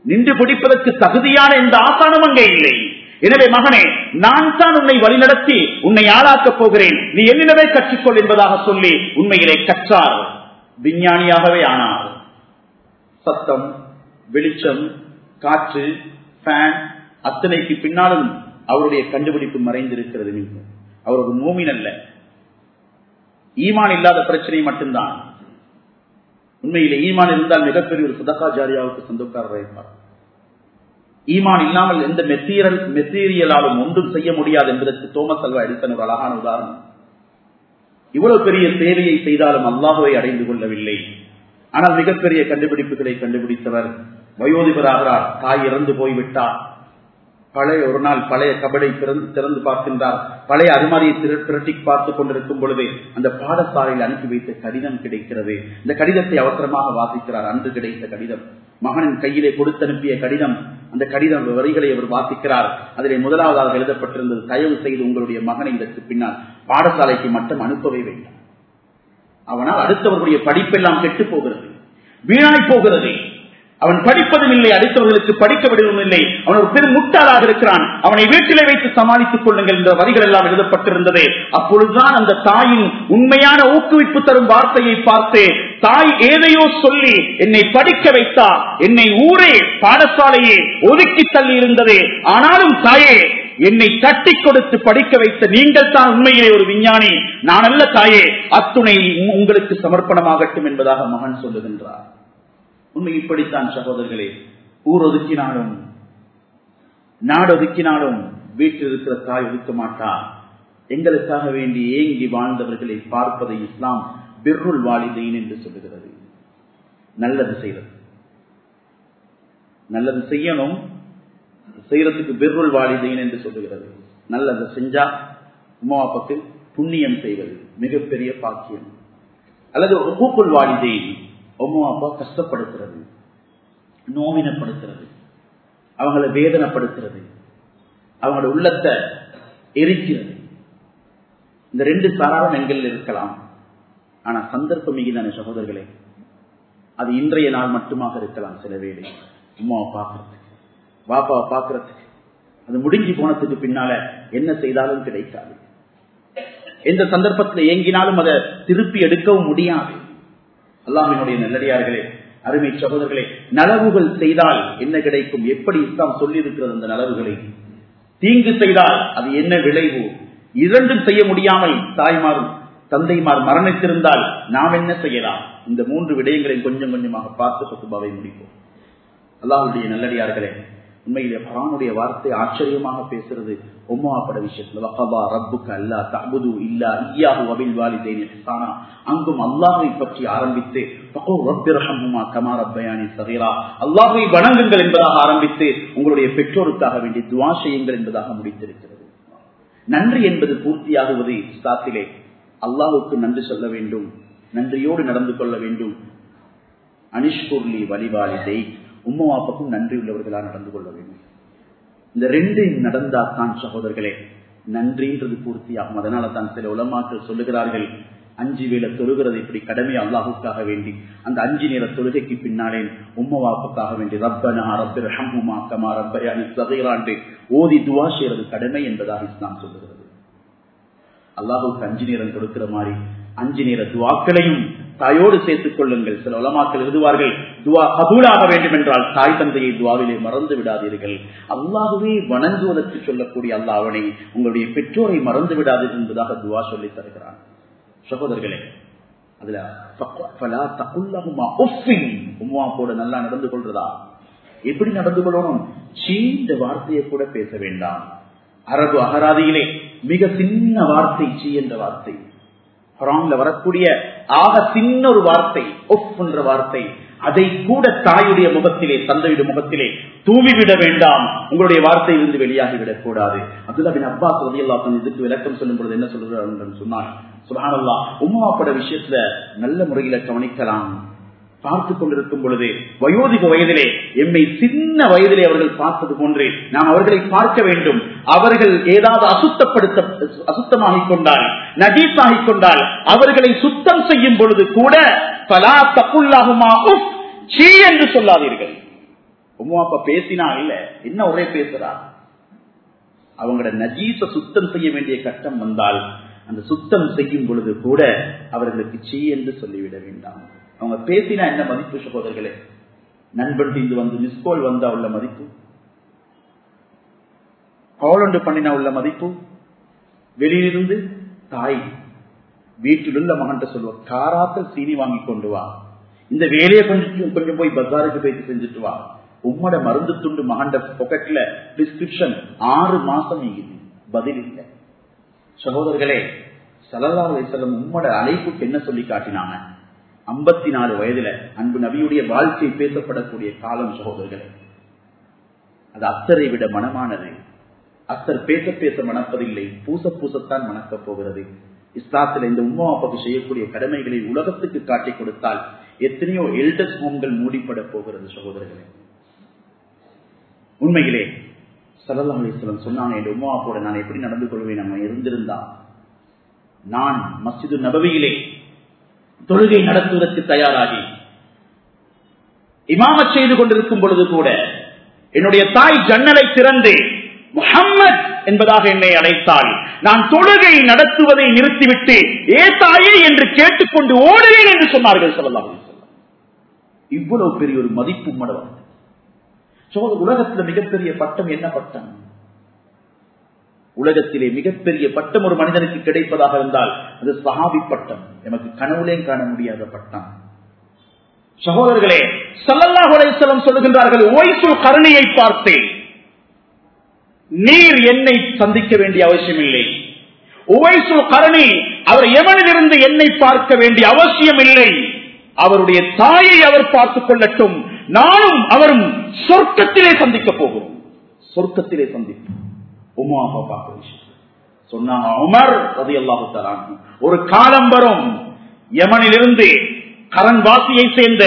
நின்று பிடிப்பதற்கு தகுதியான எந்த ஆசானும் அங்கே இல்லை எனவே மகனே நான் தான் உன்னை வழிநடத்தி உன்னை ஆளாக்கப் போகிறேன் நீ என்னிடமே கற்றுக்கொள் என்பதாக சொல்லி உண்மையிலே கற்றார் விஞ்ஞானியாகவே ஆனார் சத்தம் வெளிச்சம் காற்று ஃபேன் அத்தனைக்கு பின்னாலும் அவருடைய கண்டுபிடிப்பு மறைந்திருக்கிறது அவர் ஒரு மூமின் அல்ல ஈமான் இல்லாத பிரச்சனை மட்டும்தான் உண்மையிலே ஈமான் இருந்தால் மிகப்பெரிய ஒரு சுதக்கா ஜாரியாவுக்கு சொந்தக்காரர் இருப்பார் ஈமான் இல்லாமல் எந்த மெத்தீரியல் மெத்தீரியலாலும் ஒன்றும் செய்ய முடியாது என்பதற்கு தோமஸ் அல்வா எடிசன் ஒரு அழகான உதாரணம் இவ்வளவு பெரிய சேவையை செய்தாலும் அல்லாஹுவை அடைந்து கொள்ளவில்லை ஆனால் மிகப்பெரிய கண்டுபிடிப்புகளை கண்டுபிடித்தவர் வயோதிபராகிறார் தாய் இறந்து போய்விட்டார் பழைய ஒரு நாள் பழைய கபடை திறந்து பார்க்கின்றார் பழைய அருமாரியை திரட்டி பார்த்து கொண்டிருக்கும் பொழுது அந்த பாடசாலையில் அனுப்பி வைத்த கடிதம் கிடைக்கிறது இந்த கடிதத்தை அவசரமாக வாசிக்கிறார் அன்று கிடைத்த கடிதம் மகனின் கையிலே கொடுத்து அனுப்பிய கடிதம் அந்த கடிதம் வரிகளை அவர் வாசிக்கிறார் அதிலே முதலாவதாக எழுதப்பட்டிருந்தது தயவு செய்து உங்களுடைய மகனை இதற்கு பின்னால் பாடசாலைக்கு மட்டும் அனுப்பவே வேண்டாம் அவனால் அடுத்தவர்களுடைய படிப்பெல்லாம் கெட்டு போகிறது வீணாய் போகிறது அவன் படிப்பதும் இல்லை அடுத்தவர்களுக்கு படிக்க விடுவதும் இல்லை அவன் ஒரு பெரும் முட்டாளாக இருக்கிறான் அவனை வீட்டிலே வைத்து சமாளித்துக் கொள்ளுங்கள் என்ற வரிகள் எல்லாம் எழுதப்பட்டிருந்தது அப்பொழுதுதான் அந்த தாயின் உண்மையான ஊக்குவிப்பு தரும் வார்த்தையை பார்த்து தாய் ஏதையோ சொல்லி என்னை படிக்க வைத்தா என்னை ஊரே பாடசாலையே ஒதுக்கி தள்ளி இருந்தது ஆனாலும் தாயே என்னை தட்டி கொடுத்து படிக்க வைத்த நீங்கள் தான் உண்மையிலே ஒரு விஞ்ஞானி நான் அல்ல தாயே அத்துணை உங்களுக்கு சமர்ப்பணமாகட்டும் என்பதாக மகன் சொல்லுகின்றார் உண்மை இப்படித்தான் சகோதரர்களே ஊர் ஒதுக்கினாலும் நாடு ஒதுக்கினாலும் வீட்டில் இருக்கிற தாய் ஒதுக்க மாட்டா எங்களுக்காக வேண்டி ஏங்கி வாழ்ந்தவர்களை பார்ப்பதை இஸ்லாம் பிர்ருல் வாலிதைன் என்று சொல்லுகிறது நல்லது செய்வது நல்லது செய்யணும் செய்யறதுக்கு பிர்ருல் வாலிதைன் என்று சொல்லுகிறது நல்லது செஞ்சா உமா அப்பாக்கு புண்ணியம் செய்வது மிகப்பெரிய பாக்கியம் அல்லது ஒப்புக்குள் வாலிதைன் உமா அப்பா கஷ்டப்படுத்துறது நோவினப்படுத்துறது அவங்களை வேதனைப்படுத்துறது அவங்களோட உள்ளத்தை எரிக்கிறது இந்த ரெண்டு சாராரம் எங்கள் இருக்கலாம் ஆனா சந்தர்ப்பம் மிகுதான சகோதரர்களே அது இன்றைய நாள் மட்டுமாக இருக்கலாம் சில வேலை உமாவை பார்க்கறதுக்கு பாப்பாவை பார்க்கறதுக்கு அது முடிஞ்சு போனதுக்கு பின்னால என்ன செய்தாலும் கிடைக்காது எந்த சந்தர்ப்பத்தில் இயங்கினாலும் அதை திருப்பி எடுக்கவும் முடியாது அல்லாமினுடைய நல்லடியார்களே அருமை சகோதரர்களே நலவுகள் செய்தால் என்ன கிடைக்கும் எப்படி இஸ்லாம் சொல்லி இருக்கிறது அந்த நலவுகளை தீங்கு செய்தால் அது என்ன விளைவு இரண்டும் செய்ய முடியாமல் தாய்மாரும் தந்தைமார் மரணித்திருந்தால் நாம் என்ன செய்யலாம் இந்த மூன்று விடயங்களை கொஞ்சம் கொஞ்சமாக பார்த்து பசுபாவை முடிப்போம் அல்லாஹுடைய நல்லடியார்களே உண்மையிலே பரானுடைய வார்த்தை ஆச்சரியமாக பேசுறது உம்மாப்பட விஷயத்துல வகபா ரப்புக்கு அல்லா தபுது இல்லா ஐயாஹு அபில் வாலிதேன் இஹ்சானா அங்கும் அல்லாஹை பற்றி ஆரம்பித்து கமா ரப்பயானி சகீரா அல்லாஹை வணங்குங்கள் என்பதாக ஆரம்பித்து உங்களுடைய பெற்றோருக்காக வேண்டி துவா செய்யுங்கள் என்பதாக முடித்திருக்கிறது நன்றி என்பது பூர்த்தியாகுவது இஸ்லாத்திலே அல்லாஹுக்கு நன்றி சொல்ல வேண்டும் நன்றியோடு நடந்து கொள்ள வேண்டும் அனிஷ்குர்லி வழிவாளிதை உம்மவாப்புக்கும் நன்றி உள்ளவர்களாக நடந்து கொள்ள வேண்டும் இந்த ரெண்டையும் நடந்தால்தான் சகோதரர்களே நன்றின்றது பூர்த்தியாகும் அதனால தான் சில உலமாக்கள் சொல்லுகிறார்கள் அஞ்சு வேலை தொழுகிறது இப்படி கடமை அல்லாஹுக்காக வேண்டி அந்த அஞ்சு நேர தொழுகைக்கு பின்னாலே உம்மவாப்புக்காக வேண்டி ரப்பனா ரப்பர் ஹம்முமா கமா ரப்பயானி சகைராண்டு ஓதி துவா செய்யறது கடமை என்பதாக இஸ்லாம் சொல்லுகிறது அல்லாஹுக்கு அஞ்சு நேரம் கொடுக்கிற மாதிரி அஞ்சு நேர துவாக்களையும் தாயோடு சேர்த்துக் கொள்ளுங்கள் சில உலமாக்கள் எழுதுவார்கள் துவா கபூலாக வேண்டும் என்றால் தாய் தந்தையை துவாவிலே மறந்து விடாதீர்கள் அல்லாஹுவே வணங்குவதற்கு சொல்லக்கூடிய அல்லாஹ்வனை உங்களுடைய பெற்றோரை மறந்து விடாதீர்கள் என்பதாக துவா சொல்லி தருகிறான் சகோதரர்களே அதுல உம்மா கூட நல்லா நடந்து கொள்றதா எப்படி நடந்து கொள்ளணும் சீ இந்த வார்த்தையை கூட பேச வேண்டாம் அரபு அகராதியிலே மிக சின்ன வார்த்தை சீ என்ற வார்த்தை குரான்ல வரக்கூடிய ஆக சின்ன ஒரு வார்த்தை ஒஃப் என்ற வார்த்தை அதை கூட தாயுடைய முகத்திலே தந்தையுடைய முகத்திலே தூவிவிட வேண்டாம் உங்களுடைய வார்த்தையிலிருந்து வெளியாகிவிடக் கூடாது அப்துல்லாபின் அப்பாஸ் ரதியல்லா இதுக்கு விளக்கம் சொல்லும் பொழுது என்ன சொல்றார் சொன்னார் சுபானல்லா உமாப்பட விஷயத்துல நல்ல முறையில கவனிக்கலாம் பார்த்து கொண்டிருக்கும் பொழுது வயோதிக வயதிலே எம்மை சின்ன வயதிலே அவர்கள் பார்த்தது போன்றே நாம் அவர்களை பார்க்க வேண்டும் அவர்கள் ஏதாவது அசுத்தப்படுத்த அசுத்தமாகிக் கொண்டால் நஜீஸாகிக் கொண்டால் அவர்களை சுத்தம் செய்யும் பொழுது கூட பலா தப்புல்லாகுமா சீ என்று சொல்லாதீர்கள் உமா அப்பா பேசினா இல்ல என்ன ஒரே பேசுறா அவங்களோட நஜீச சுத்தம் செய்ய வேண்டிய கட்டம் வந்தால் அந்த சுத்தம் செய்யும் பொழுது கூட அவர்களுக்கு சீ என்று சொல்லிவிட வேண்டாம் அவங்க பேசினா என்ன மதிப்பு சகோதரர்களே நண்பன் தீந்து வந்து மிஸ்கோல் வந்தா உள்ள மதிப்பு கால் ஒன்று பண்ணினா உள்ள மதிப்பு வெளியிலிருந்து தாய் வீட்டில் உள்ள மகன்கிட்ட சொல்லுவா காராத்தல் சீனி வாங்கி கொண்டு வா இந்த வேலையை கொஞ்சம் கொஞ்சம் போய் பஜாருக்கு போயிட்டு செஞ்சுட்டு வா உம்மோட மருந்து துண்டு மகண்ட பொக்கெட்ல பிரிஸ்கிரிப்ஷன் ஆறு மாசம் ஆகுது பதில் இல்லை சகோதரர்களே சலல்லா அலிசல்லம் உம்மோட அழைப்புக்கு என்ன சொல்லி காட்டினாங்க ஐம்பத்தி நாலு வயதுல அன்பு நபியுடைய வாழ்க்கை பேசப்படக்கூடிய காலம் சகோதரர்களே அது அத்தரை விட மனமானது அத்தர் பேச பேச மணப்பதில்லை பூச பூசத்தான் மணக்கப் போகிறது இஸ்லாத்தில் இந்த உம்மா அப்பாக்கு செய்யக்கூடிய கடமைகளை உலகத்துக்கு காட்டிக் கொடுத்தால் எத்தனையோ எல்டர்ஸ் ஹோம்கள் மூடிப்பட போகிறது சகோதரர்களே உண்மையிலே சல்லா அலிஸ்லம் சொன்னாங்க என் உமா அப்பாவோட நான் எப்படி நடந்து கொள்வேன் நம்ம இருந்திருந்தா நான் மஸ்ஜிது நபவியிலே தொழுகை நடத்துவதற்கு தயாராகி இமாமச் செய்து கொண்டிருக்கும் பொழுது கூட என்னுடைய தாய் ஜன்னலை திறந்து முகம்மது என்பதாக என்னை அழைத்தால் நான் தொழுகை நடத்துவதை நிறுத்திவிட்டு ஏ தாயே என்று கேட்டுக்கொண்டு ஓடுவேன் என்று சொன்னார்கள் சொல்லலாம் இவ்வளவு பெரிய ஒரு மதிப்பு மடவன் உலகத்துல மிகப்பெரிய பட்டம் என்ன பட்டம் உலகத்திலே மிகப்பெரிய பட்டம் ஒரு மனிதனுக்கு கிடைப்பதாக இருந்தால் அது சஹாபி பட்டம் எமக்கு கனவுலேயும் காண முடியாத பட்டம் சகோதரர்களே சல்லல்லா உலேசலம் சொல்லுகின்றார்கள் ஓய்சுல் கருணையை பார்த்தேன் நீர் என்னை சந்திக்க வேண்டிய அவசியம் இல்லை உவைசுல் கரணி அவர் எவனிலிருந்து என்னை பார்க்க வேண்டிய அவசியம் இல்லை அவருடைய தாயை அவர் பார்த்துக் கொள்ளட்டும் நானும் அவரும் சொர்க்கத்திலே சந்திக்க போகிறோம் சொர்க்கத்திலே சந்திப்போம் உமா அப்பா பார்க்க விஷயம் சொன்னாங்க உமர் ரதி அல்லாஹு ஒரு காலம் வரும் யமனிலிருந்து கரன்வாசியை சேர்ந்த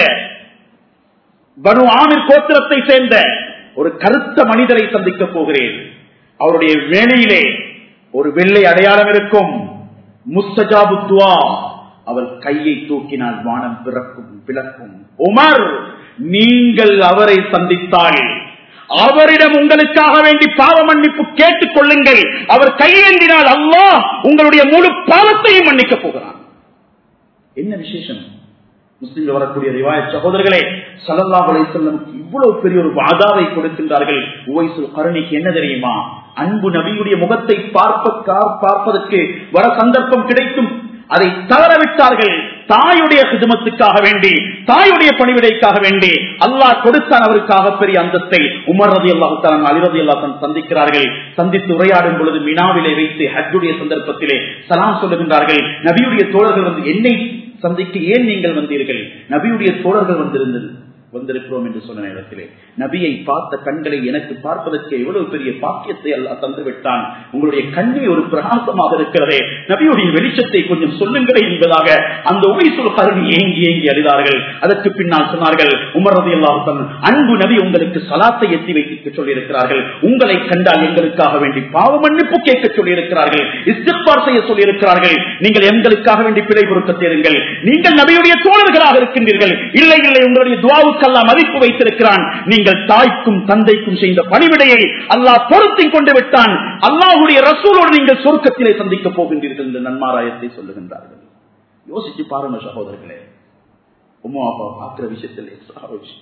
பனு ஆமிர் கோத்திரத்தை சேர்ந்த ஒரு கருத்த மனிதரை சந்திக்க போகிறேன் அவருடைய வேலையிலே ஒரு வெள்ளை அடையாளம் இருக்கும் முஸ்தஜாபுத்துவா அவர் கையை தூக்கினால் வானம் பிறக்கும் பிளக்கும் உமர் நீங்கள் அவரை சந்தித்தால் அவரிடம் உங்களுக்காக வேண்டி பாவ மன்னிப்பு கேட்டுக் கொள்ளுங்கள் அவர் கையேந்தினால் அல்லாஹ் உங்களுடைய முழு பாவத்தையும் மன்னிக்க போகிறான் என்ன விசேஷம் முஸ்லிம்கள் வரக்கூடிய ரிவாய சகோதரர்களே சல்லல்லா அலைசல்லமுக்கு இவ்வளவு பெரிய ஒரு வாதாவை கொடுக்கின்றார்கள் உவைசுல் கருணைக்கு என்ன தெரியுமா அன்பு நபியுடைய முகத்தை பார்ப்ப பார்ப்பதற்கு வர சந்தர்ப்பம் கிடைக்கும் அதை தவறவிட்டார்கள் தாயுடைய சிதமத்துக்காக வேண்டி தாயுடைய பணிவிடைக்காக வேண்டி அல்லாஹ் கொடுத்தான் அவருக்காக பெரிய அந்தத்தை உமர் ரதி அல்லாஹான் அலிரதி அல்லாஹன் சந்திக்கிறார்கள் சந்தித்து உரையாடும் பொழுது மினாவிலே வைத்து ஹஜ்ஜுடைய சந்தர்ப்பத்திலே சலாம் சொல்லுகின்றார்கள் நபியுடைய தோழர்கள் வந்து என்னை சந்திக்க ஏன் நீங்கள் வந்தீர்கள் நபியுடைய தோழர்கள் வந்திருந்தது வந்திருக்கிறோம் என்று சொன்ன நேரத்திலே நபியை பார்த்த கண்களை எனக்கு பார்ப்பதற்கு எவ்வளவு பெரிய பாக்கியத்தை அல்ல தந்து விட்டான் உங்களுடைய கண்ணே ஒரு பிரகாசமாக இருக்கிறதே நபியுடைய வெளிச்சத்தை கொஞ்சம் சொல்லுங்களே என்பதாக அந்த உமைசுல் கருணி ஏங்கி ஏங்கி அழிதார்கள் அதற்கு பின்னால் சொன்னார்கள் உமரது எல்லாத்தன் அன்பு நபி உங்களுக்கு சலாத்தை எத்தி வைக்க சொல்லியிருக்கிறார்கள் உங்களை கண்டால் எங்களுக்காக வேண்டி பாவ மன்னிப்பு கேட்க சொல்லியிருக்கிறார்கள் இஸ்திஃபார் செய்ய சொல்லியிருக்கிறார்கள் நீங்கள் எங்களுக்காக வேண்டி பிழை பொருத்த தேருங்கள் நீங்கள் நபியுடைய தோழர்களாக இருக்கின்றீர்கள் இல்லை இல்லை உங்களுடைய துவாவுக்கு அல்லாஹ் மதிப்பு வைத்திருக்கிறான் நீங்கள் தாய்க்கும் தந்தைக்கும் செய்த பணிவிடையை அல்லாஹ் பொருத்திக் கொண்டு விட்டான் அல்லாஹுடைய ரசூலோடு நீங்கள் சொர்க்கத்திலே சந்திக்க போகின்றீர்கள் இந்த நன்மாராயத்தை சொல்லுகின்றார்கள் யோசிச்சு பாருங்க சகோதரர்களே உமா அப்பா பார்க்கிற விஷயத்தில் லேசான விஷயம்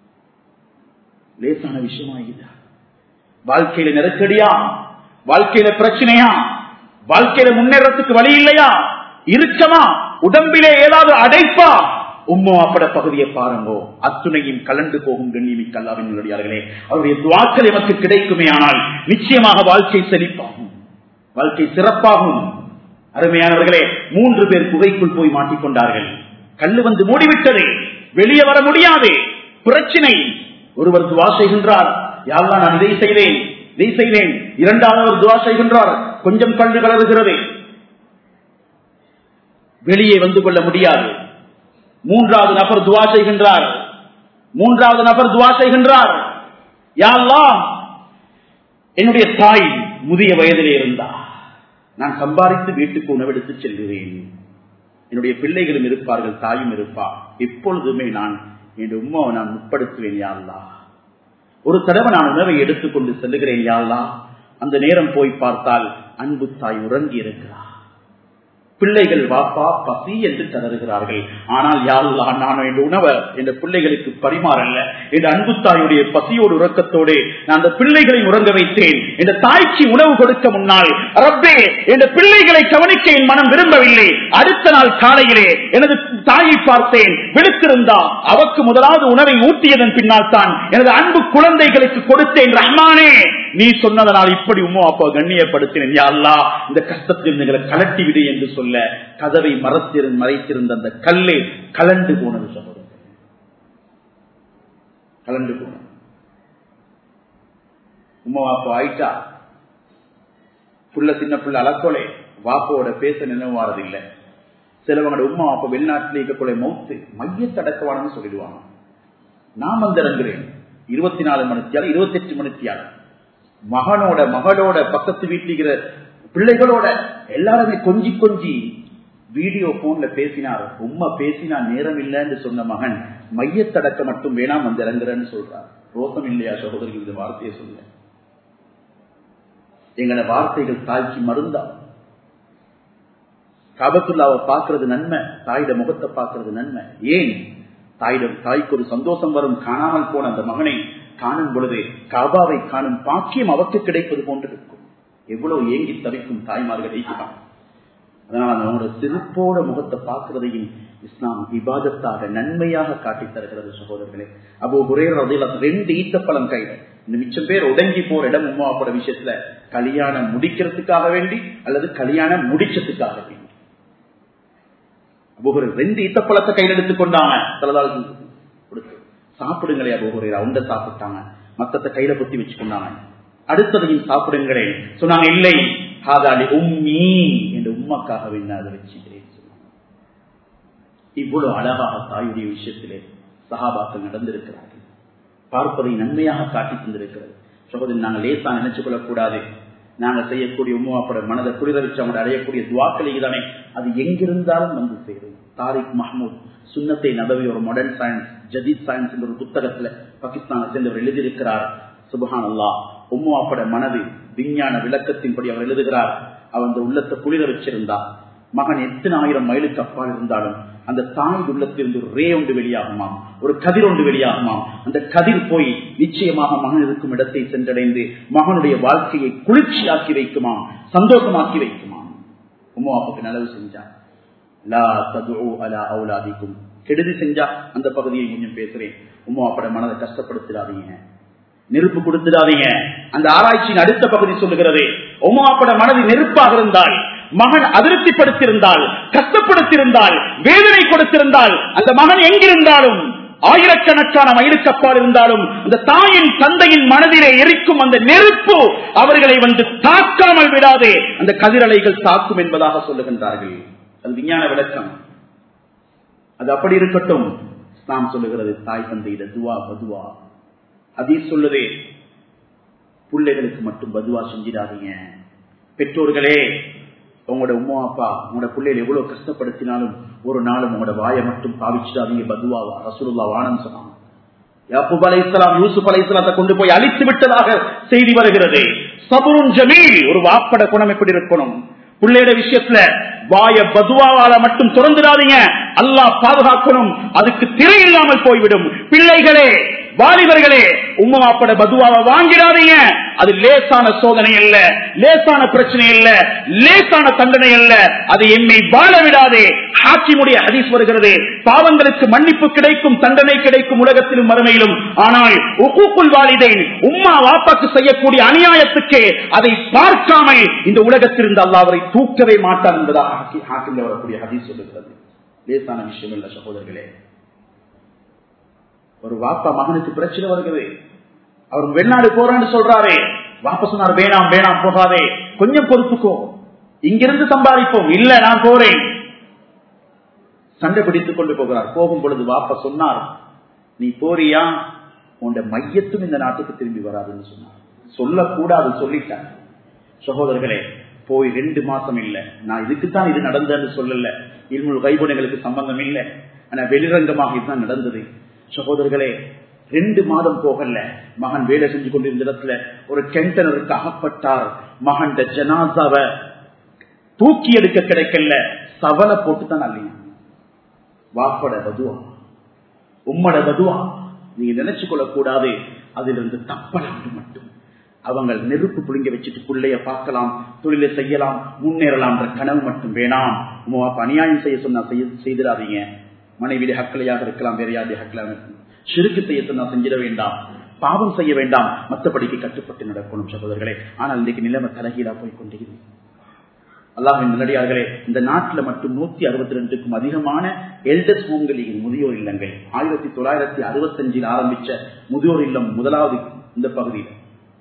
லேசான விஷயமா இது வாழ்க்கையில நெருக்கடியா வாழ்க்கையில பிரச்சனையா வாழ்க்கையில முன்னேறத்துக்கு வழி இல்லையா இருக்கமா உடம்பிலே ஏதாவது அடைப்பா உம்மோ அப்பட பகுதியை பாருங்கோ அத்துணையும் கலந்து போகும் கண்ணியமிக்க அல்லாவின் உள்ளடியார்களே அவருடைய துவாக்கள் எமக்கு கிடைக்குமே ஆனால் நிச்சயமாக வாழ்க்கை செழிப்பாகும் வாழ்க்கை சிறப்பாகும் அருமையானவர்களே மூன்று பேர் குகைக்குள் போய் மாட்டிக்கொண்டார்கள் கல்லு வந்து மூடிவிட்டது வெளியே வர முடியாது பிரச்சனை ஒருவர் துவா செய்கின்றார் யாரெல்லாம் நான் இதை செய்தேன் இதை செய்தேன் இரண்டாவது துவா செய்கின்றார் கொஞ்சம் கண்டு கலருகிறது வெளியே வந்து கொள்ள முடியாது மூன்றாவது நபர் துவா செய்கின்றார் மூன்றாவது நபர் துவா செய்கின்றார் யாரெல்லாம் என்னுடைய தாய் முதிய வயதிலே இருந்தா நான் சம்பாதித்து வீட்டுக்கு உணவெடுத்து செல்கிறேன் என்னுடைய பிள்ளைகளும் இருப்பார்கள் தாயும் இருப்பா எப்பொழுதுமே நான் என் உமாவை நான் முற்படுத்துவேன் யாருலா ஒரு தடவை நான் உணவை எடுத்துக்கொண்டு செல்லுகிறேன் யாழ்லா அந்த நேரம் போய் பார்த்தால் அன்பு தாய் உறங்கி இருக்கிறார் பிள்ளைகள் வாப்பா பசி என்று கதறுகிறார்கள் ஆனால் யாழ்லா நான் என் உணவை என் பிள்ளைகளுக்கு பரிமாறல்ல என் அன்பு தாயுடைய பசியோடு உறக்கத்தோடு நான் அந்த பிள்ளைகளை உறங்க வைத்தேன் என் தாய்க்கு உணவு கொடுக்க முன்னால் ரப்பே என் பிள்ளைகளை கவனிக்க என் மனம் விரும்பவில்லை அடுத்த நாள் காலையிலே எனது தாயை பார்த்தேன் விழுத்திருந்தா அவக்கு முதலாவது உணவை ஊட்டியதன் பின்னால் தான் எனது அன்பு குழந்தைகளுக்கு கொடுத்தேன் ரஹ்மானே நீ சொன்னதனால் இப்படி உமா அப்பா கண்ணியப்படுத்தினேன் யா அல்லாஹ் இந்த கஷ்டத்தில் எங்களை கலட்டி விடு என்று சொல்ல கதவை மரத்திரு மறைத்திருந்த அந்த கல்லே கலண்டு போனது சகோதரர் கலண்டு போனது உமா அப்பா ஆயிட்டா புள்ள சின்ன புள்ள அலக்கொலை வாப்போட பேச நினைவாரதில்லை சிலவங்களோட உமா அப்ப வெளிநாட்டில் இருக்கக்கூடிய மௌத்து மையத்தடக்கவானு சொல்லிடுவாங்க நான் வந்து இறங்குறேன் இருபத்தி நாலு மணித்தியால் இருபத்தி எட்டு மணித்தியால் மகனோட மகளோட பக்கத்து வீட்டுகிற பிள்ளைகளோட எல்லாருமே கொஞ்சி கொஞ்சி வீடியோ போன்ல பேசினார் உம்மா பேசினா நேரம் இல்லைன்னு சொன்ன மகன் மையத்தடக்க மட்டும் வேணாம் வந்து இறங்குறேன்னு சொல்றார் ரோசம் இல்லையா சகோதரிகள் இந்த வார்த்தையை சொல்ல எங்களோட வார்த்தைகள் தாய்க்கு மருந்தா காபத்துல்லாவை பார்க்கறது நன்மை தாயிட முகத்தை பார்க்கறது நன்மை ஏன் தாயிடம் தாய்க்கு ஒரு சந்தோஷம் வரும் காணாமல் போன அந்த மகனை காணும் பொழுது காபாவை காணும் பாக்கியம் அவருக்கு கிடைப்பது போன்று இருக்கும் எவ்வளவு ஏங்கி தவிக்கும் தாய்மார்கள் ஈக்குதான் அதனால் அவனோட சிறப்போட முகத்தை பார்க்கிறதையும் இஸ்லாம் விவாதத்தாக நன்மையாக காட்டி தருகிறது சகோதரர்களே அப்போ ஒரே ரெண்டு ஈத்தப்பழம் கையில இந்த மிச்சம் பேர் ஒடங்கி போற இடம் உமாவோட விஷயத்துல கல்யாணம் முடிக்கிறதுக்காக வேண்டி அல்லது கல்யாணம் முடிச்சதுக்காக வேண்டி ஒவ்வொரு ரெண்டு ஈத்தப்பழத்தை கையில் எடுத்துக் கொண்டாங்க சிலதால் கொடுத்து சாப்பிடுங்களே ஒவ்வொரு உண்ட சாப்பிட்டாங்க மத்தத்தை கையில பொத்தி வச்சுக்கொண்டாங்க அடுத்ததையும் சாப்பிடுங்களே சொன்னாங்க இல்லை ஹாதாலி உம்மி என்று உம்மாக்காக வேண்ட அதை வச்சுக்கிறேன் இவ்வளவு அழகாக தாயுடைய விஷயத்திலே சகாபாக்கள் நடந்திருக்கிறார்கள் பார்ப்பதை நன்மையாக காட்டி தந்திருக்கிறது சகோதரி நாங்கள் லேசா நினைச்சு கொள்ளக்கூடாது நாங்கள் செய்யக்கூடிய உமாப்பட மனதை புரித வச்சு அவங்க அடையக்கூடிய துவாக்களை தானே அது எங்கிருந்தாலும் வந்து சேரும் தாரிக் மஹமூத் சுண்ணத்தை நபவி ஒரு மாடர்ன் சயின்ஸ் ஜதீத் சயின்ஸ் என்ற ஒரு புத்தகத்துல பாகிஸ்தானை சேர்ந்தவர் எழுதியிருக்கிறார் சுபஹான் அல்லா உம்மாப்பட மனது விஞ்ஞான விளக்கத்தின்படி அவர் எழுதுகிறார் அவர் அந்த உள்ளத்தை புரித வச்சிருந்தார் மகன் எத்தனை ஆயிரம் மைலுக்கு அப்பால் இருந்தாலும் அந்த தாய் உள்ளத்திலிருந்து ஒரு ரே ஒன்று வெளியாகுமாம் ஒரு கதிர் ஒன்று வெளியாகுமாம் அந்த கதிர் போய் நிச்சயமாக மகன் இருக்கும் இடத்தை சென்றடைந்து மகனுடைய வாழ்க்கையை குளிர்ச்சியாக்கி வைக்குமாம் சந்தோஷமாக்கி வைக்குமாம் உமா அப்பாக்கு நல்லது செஞ்சா லா ததுஉ அலா அவுலாதிக்கும் கெடுதி செஞ்சா அந்த பகுதியை கொஞ்சம் பேசுறேன் உமா அப்பட மனதை கஷ்டப்படுத்திடாதீங்க நெருப்பு கொடுத்துடாதீங்க அந்த ஆராய்ச்சியின் அடுத்த பகுதி சொல்லுகிறது உமாப்பட மனது நெருப்பாக இருந்தால் மகன் அதிருப்திப்படுத்தியிருந்தால் கஷ்டப்படுத்தியிருந்தால் வேதனை கொடுத்திருந்தால் அந்த மகன் எங்கிருந்தாலும் ஆயிரக்கணக்கான மயிலுக்கப்பால் இருந்தாலும் அந்த தாயின் தந்தையின் மனதிலே எரிக்கும் அந்த நெருப்பு அவர்களை வந்து தாக்காமல் விடாதே அந்த கதிரலைகள் தாக்கும் என்பதாக சொல்லுகின்றார்கள் அது விஞ்ஞான விளக்கம் அது அப்படி இருக்கட்டும் இஸ்லாம் சொல்லுகிறது தாய் தந்தையிட துவா பதுவா அதே சொல்லுதே பிள்ளைகளுக்கு மட்டும் பதுவா செஞ்சிடாதீங்க பெற்றோர்களே உங்களோட உமா அப்பா உங்களோட பிள்ளைகள் எவ்வளவு கஷ்டப்படுத்தினாலும் ஒரு நாளும் உங்களோட வாயை மட்டும் பாவிச்சிடாதீங்க பதுவாவா ரசூலுல்லா வானம் சொன்னாங்க யாக்கூப் அலை இஸ்லாம் யூசுப் அலை இஸ்லாத்தை கொண்டு போய் அழித்து விட்டதாக செய்தி வருகிறது சபுருன் ஜமீல் ஒரு வாப்பட குணம் எப்படி இருக்கணும் பிள்ளையோட விஷயத்துல வாய பதுவாவால மட்டும் திறந்துடாதீங்க அல்லாஹ் பாதுகாக்கணும் அதுக்கு திரை இல்லாமல் போய்விடும் பிள்ளைகளே வாலிபர்களே உம்மமாப்பட பதுவாவை வாங்கிடாதீங்க அது லேசான சோதனை அல்ல லேசான பிரச்சனை அல்ல லேசான தண்டனை அல்ல அது எம்மை வாழ விடாதே ஹாக்கிமுடைய ஹதீஸ் வருகிறது பாவங்களுக்கு மன்னிப்பு கிடைக்கும் தண்டனை கிடைக்கும் உலகத்திலும் மறுமையிலும் ஆனால் உக்கூக்குள் வாலிதை உம்மா வாப்பாக்கு செய்யக்கூடிய அநியாயத்துக்கு அதை பார்க்காமல் இந்த உலகத்தில் இருந்து அல்லா அவரை தூக்கவே மாட்டார் என்பதாக ஹாக்கில் வரக்கூடிய ஹதீஸ் சொல்லுகிறது லேசான விஷயம் இல்ல சகோதரர்களே ஒரு வாப்பா மகனுக்கு பிரச்சனை வருகிறது அவர் வெளிநாடு போறேன்னு சொல்றாரே வாப்பா சொன்னார் வேணாம் வேணாம் போகாதே கொஞ்சம் பொறுத்துக்கோ இங்கிருந்து சம்பாதிப்போம் இல்ல நான் போறேன் சண்டை பிடித்துக் கொண்டு போகிறார் போகும் பொழுது வாப்பா சொன்னார் நீ போறியா உன் மையத்தும் இந்த நாட்டுக்கு திரும்பி வராதுன்னு சொன்னார் சொல்லக்கூடாது சொல்லிட்டார் சகோதரர்களே போய் ரெண்டு மாசம் இல்ல நான் இதுக்குத்தான் இது நடந்ததுன்னு சொல்லல இருமுள் கைபுணைகளுக்கு சம்பந்தம் இல்லை ஆனா வெளிரங்கமாக இதுதான் நடந்தது சகோதரர்களே ரெண்டு மாதம் போகல மகன் வேலை செஞ்சு கொண்டிருந்த இடத்துல ஒரு கெண்டனருக்கு அகப்பட்டார் மகன் ஜனாசாவை தூக்கி எடுக்க கிடைக்கல சவலை போட்டு தான் அல்லையா வாப்பட வதுவா உம்மட வதுவா நீங்க நினைச்சு கொள்ளக்கூடாது அதிலிருந்து தப்பலாம் மட்டும் அவங்க நெருப்பு புளிங்க வச்சுட்டு பிள்ளைய பார்க்கலாம் தொழிலை செய்யலாம் முன்னேறலாம் என்ற கனவு மட்டும் வேணாம் உமாப்பா அநியாயம் செய்ய சொன்னா செய்திடாதீங்க மனைவியுடைய ஹக்கலையாக இருக்கலாம் வேற யாருடைய ஹக்கலாக இருக்கலாம் சிறுக்கு செய்ய சொன்னா செஞ்சிட வேண்டாம் பாவம் செய்ய வேண்டாம் மற்றபடிக்கு கட்டுப்பட்டு நடக்கணும் சகோதரர்களே ஆனால் இன்னைக்கு நிலைமை தலைகீழா போய் கொண்டிருக்கிறது அல்லாஹின் நல்லடியார்களே இந்த நாட்டில் மட்டும் நூத்தி அறுபத்தி ரெண்டுக்கும் அதிகமான எல்டர்ஸ் ஹோம்கள் முதியோர் இல்லங்கள் ஆயிரத்தி தொள்ளாயிரத்தி அறுபத்தஞ்சில் ஆரம்பிச்ச முதியோர் இல்லம் முதலாவது இந்த பகுதியில்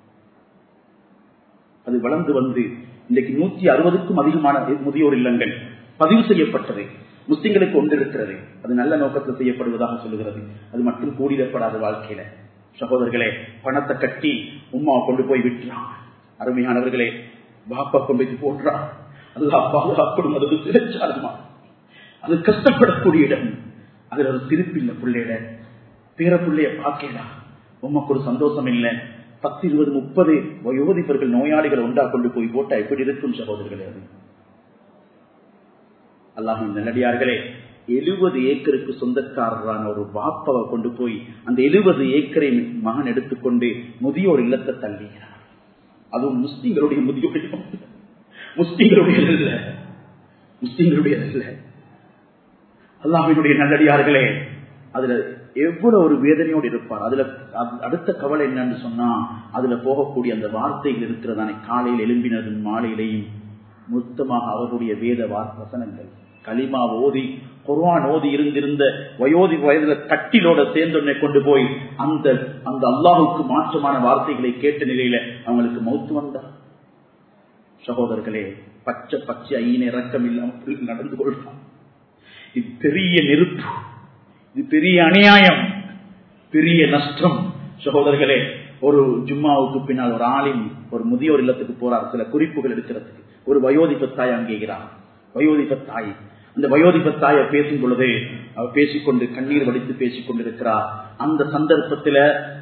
அது வளர்ந்து வந்து இன்றைக்கு நூத்தி அறுபதுக்கும் அதிகமான முதியோர் இல்லங்கள் பதிவு செய்யப்பட்டது முஸ்லிம்களுக்கு ஒன்று இருக்கிறது அது நல்ல நோக்கத்தில் செய்யப்படுவதாக சொல்லுகிறது அது மட்டும் கூடிடப்படாத வாழ்க்கையில சகோதரர்களே பணத்தை கட்டி உமாவை கொண்டு போய் விட்டுறான் அருமையானவர்களே பாப்பா கொண்டு போய் போடுறான் அல்லா பாதுகாக்கணும் அது சிறைச்சாலமா அது கஷ்டப்படக்கூடிய இடம் அதுல ஒரு திருப்பி இல்ல பிள்ளையிட பேர பிள்ளைய பார்க்கலாம் உமக்கு ஒரு சந்தோஷம் இல்லை பத்து இருபது முப்பது வயோதிபர்கள் நோயாளிகள் உண்டா கொண்டு போய் போட்டா எப்படி இருக்கும் சகோதரர்களே அது அல்லாஹின் நல்லடியார்களே எழுபது ஏக்கருக்கு சொந்தக்காரரான ஒரு வாப்பவை கொண்டு போய் அந்த எழுபது ஏக்கரை மகன் எடுத்துக்கொண்டு முதியோர் இல்லத்தை தள்ளுகிறார் அதுவும் முஸ்லிம்களுடைய முதியோர் இல்லம் முஸ்லிம்களுடைய இல்ல முஸ்லிம்களுடைய இல்ல அல்லாஹினுடைய நல்லடியார்களே அதுல எவ்வளவு ஒரு வேதனையோடு இருப்பார் அதுல அடுத்த கவலை என்னன்னு சொன்னா அதுல போகக்கூடிய அந்த வார்த்தைகள் இருக்கிறதானே காலையில் எழும்பினதும் மாலையிலையும் மொத்தமாக அவருடைய வேத வசனங்கள் களிமா ஓதி குர்வான் ஓதி இருந்திருந்த வயோதி வயதுல கட்டிலோட சேர்ந்தொன்னை கொண்டு போய் அந்த அந்த அல்லாஹுக்கு மாற்றமான வார்த்தைகளை கேட்ட நிலையில அவங்களுக்கு மௌத்து வந்தா சகோதரர்களே பச்சை பச்சை ஐயின் இறக்கம் இல்லாமல் நடந்து கொள்றான் இது பெரிய நெருப்பு இது பெரிய அநியாயம் பெரிய நஷ்டம் சகோதரர்களே ஒரு ஜும்மாவுக்கு பின்னால் ஒரு ஆளின் ஒரு முதியோர் இல்லத்துக்கு போறார் சில குறிப்புகள் எடுக்கிறதுக்கு ஒரு வயோதிப தாய் அங்கேகிறார் வயோதிப தாய் அந்த வயோதிப தாயை பேசும் பொழுது அவர் பேசிக்கொண்டு கண்ணீர் வடித்து பேசிக் கொண்டிருக்கிறார் அந்த சந்தர்ப்பத்துல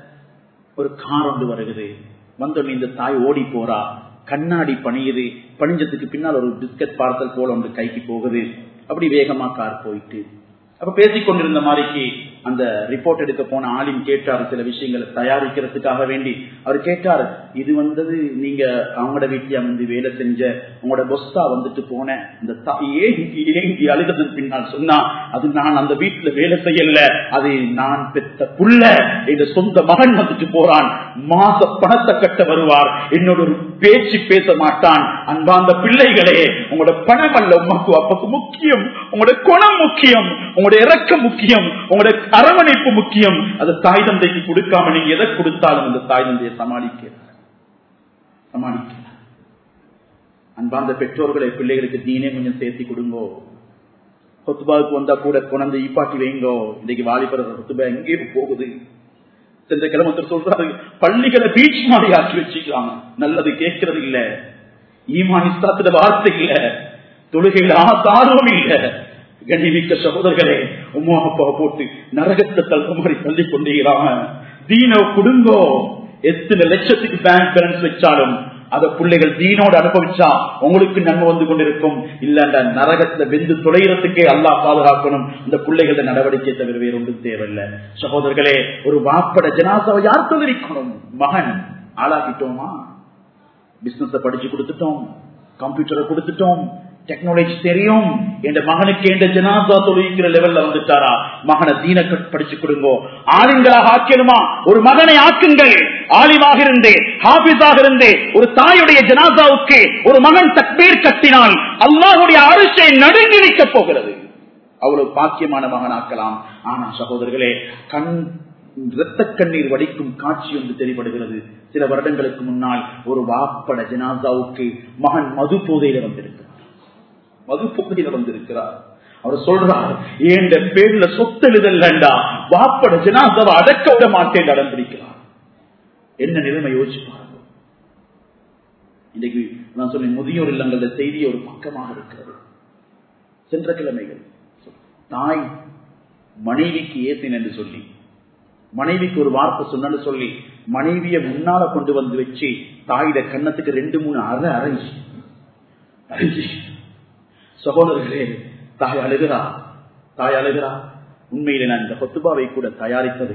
ஒரு கார் ஒன்று வருகிறது வந்தோடனே இந்த தாய் ஓடி போறா கண்ணாடி பணியுது பணிஞ்சதுக்கு பின்னால் ஒரு பிஸ்கட் பார்சல் போல ஒன்று கைக்கு போகுது அப்படி வேகமா கார் போயிட்டு அப்ப பேசிக்கொண்டிருந்த மாதிரிக்கு அந்த ரிப்போர்ட் எடுக்க போன ஆளின் கேட்டார் சில விஷயங்களை தயாரிக்கிறதுக்காக வேண்டி அவர் கேட்டார் இது வந்தது நீங்க அவங்களோட வீட்டில வந்து வேலை செஞ்ச உங்களோட பொஸ்தா வந்துட்டு போன இந்த ஏங்கி ஏங்கி அழுததன் பின்னால் சொன்னா அது நான் அந்த வீட்டுல வேலை செய்யல அது நான் பெத்த புள்ள எங்க சொந்த மகன் வந்துட்டு போறான் மாச பணத்தை கட்ட வருவார் என்னோட ஒரு பேச்சு பேச மாட்டான் அன்பாந்த பிள்ளைகளே உங்களோட பணம் அல்ல உமக்கு அப்பக்கு முக்கியம் உங்களோட குணம் முக்கியம் உங்களோட இறக்கம் முக்கியம் உங்களோட அரவணைப்பு முக்கியம் அது தாய் தந்தைக்கு கொடுக்காம நீங்க எதை கொடுத்தாலும் அந்த தாய் தந்தையை சமாளிக்க சமாளிக்க அன்பார்ந்த பெற்றோர்களை பிள்ளைகளுக்கு தீனே கொஞ்சம் சேர்த்தி கொடுங்கோ கொத்துபாவுக்கு வந்தா கூட குழந்தை ஈப்பாட்டி வைங்கோ இன்னைக்கு வாலிபர் கொத்துபா எங்கே போகுது சென்ற கிழமை சொல்றாரு பள்ளிகளை பீச் மாதிரி ஆக்கி வச்சுக்கிறாங்க நல்லது கேட்கறது இல்ல ஈமான் இஸ்லாத்துல வார்த்தை இல்ல தொழுகையில் ஆசாரம் இல்ல கண்ணிமிக்க சகோதரர்களே உமா அப்பாவை போட்டு நரகத்தை தள்ள மாதிரி தள்ளி கொண்டீங்களாம தீன குடுங்கோ எத்தனை லட்சத்துக்கு பேங்க் பேலன்ஸ் வச்சாலும் அத பிள்ளைகள் தீனோடு அனுபவிச்சா உங்களுக்கு நன்மை வந்து கொண்டிருக்கும் இல்ல நரகத்துல வெந்து துளையறதுக்கே அல்லா பாதுகாக்கணும் இந்த பிள்ளைகள நடவடிக்கை தவிர வேறு ஒன்றும் தேவையில்லை சகோதரர்களே ஒரு வாப்பட ஜனாசாவை யார் தொழிலிக்கணும் மகன் ஆளாக்கிட்டோமா பிசினஸ் படிச்சு கொடுத்துட்டோம் கம்ப்யூட்டரை கொடுத்துட்டோம் டெக்னாலஜி தெரியும் என் மகனுக்கு எந்த ஜனாசா தொழிக்கிற லெவல்ல வந்துட்டாரா மகனை தீன படிச்சு கொடுங்கோ ஆளுங்களாக ஆக்கணுமா ஒரு மகனை ஆக்குங்கள் ஆலிமாக இருந்தே ஹாபிஸாக இருந்தே ஒரு தாயுடைய ஜனாசாவுக்கு ஒரு மகன் தக்பீர் கட்டினால் அல்லாஹுடைய அரிசை நடுங்கி நிற்க போகிறது அவ்வளவு பாக்கியமான மகனாக்கலாம் ஆனா சகோதரர்களே கண் இரத்த கண்ணீர் வடிக்கும் காட்சி ஒன்று தெரிபடுகிறது சில வருடங்களுக்கு முன்னால் ஒரு வாப்பட ஜனாசாவுக்கு மகன் மது போதையில வந்திருக்கிறார் மது போதையில வந்திருக்கிறார் அவர் சொல்றார் ஏண்ட பேர்ல சொத்தெழுதல்லண்டா வாப்பட ஜனாசாவை அடக்க விட மாட்டேன் அடம்பிடிக்கிறார் என்ன நிலைமை யோசிச்சு பாருங்க இன்னைக்கு நான் சொன்னேன் முதியோர் இல்லங்கள செய்தி ஒரு பக்கமாக இருக்கிறது சென்ற கிழமைகள் தாய் மனைவிக்கு ஏசின் என்று சொல்லி மனைவிக்கு ஒரு வார்த்தை சொன்னு சொல்லி மனைவிய முன்னால கொண்டு வந்து வச்சு தாயிட கன்னத்துக்கு ரெண்டு மூணு அரை அரைஞ்சி அரைஞ்சி சகோதரர்களே தாய் அழுகிறா தாய் அழுகிறா உண்மையில நான் இந்த கொத்துபாவை கூட தயாரித்தது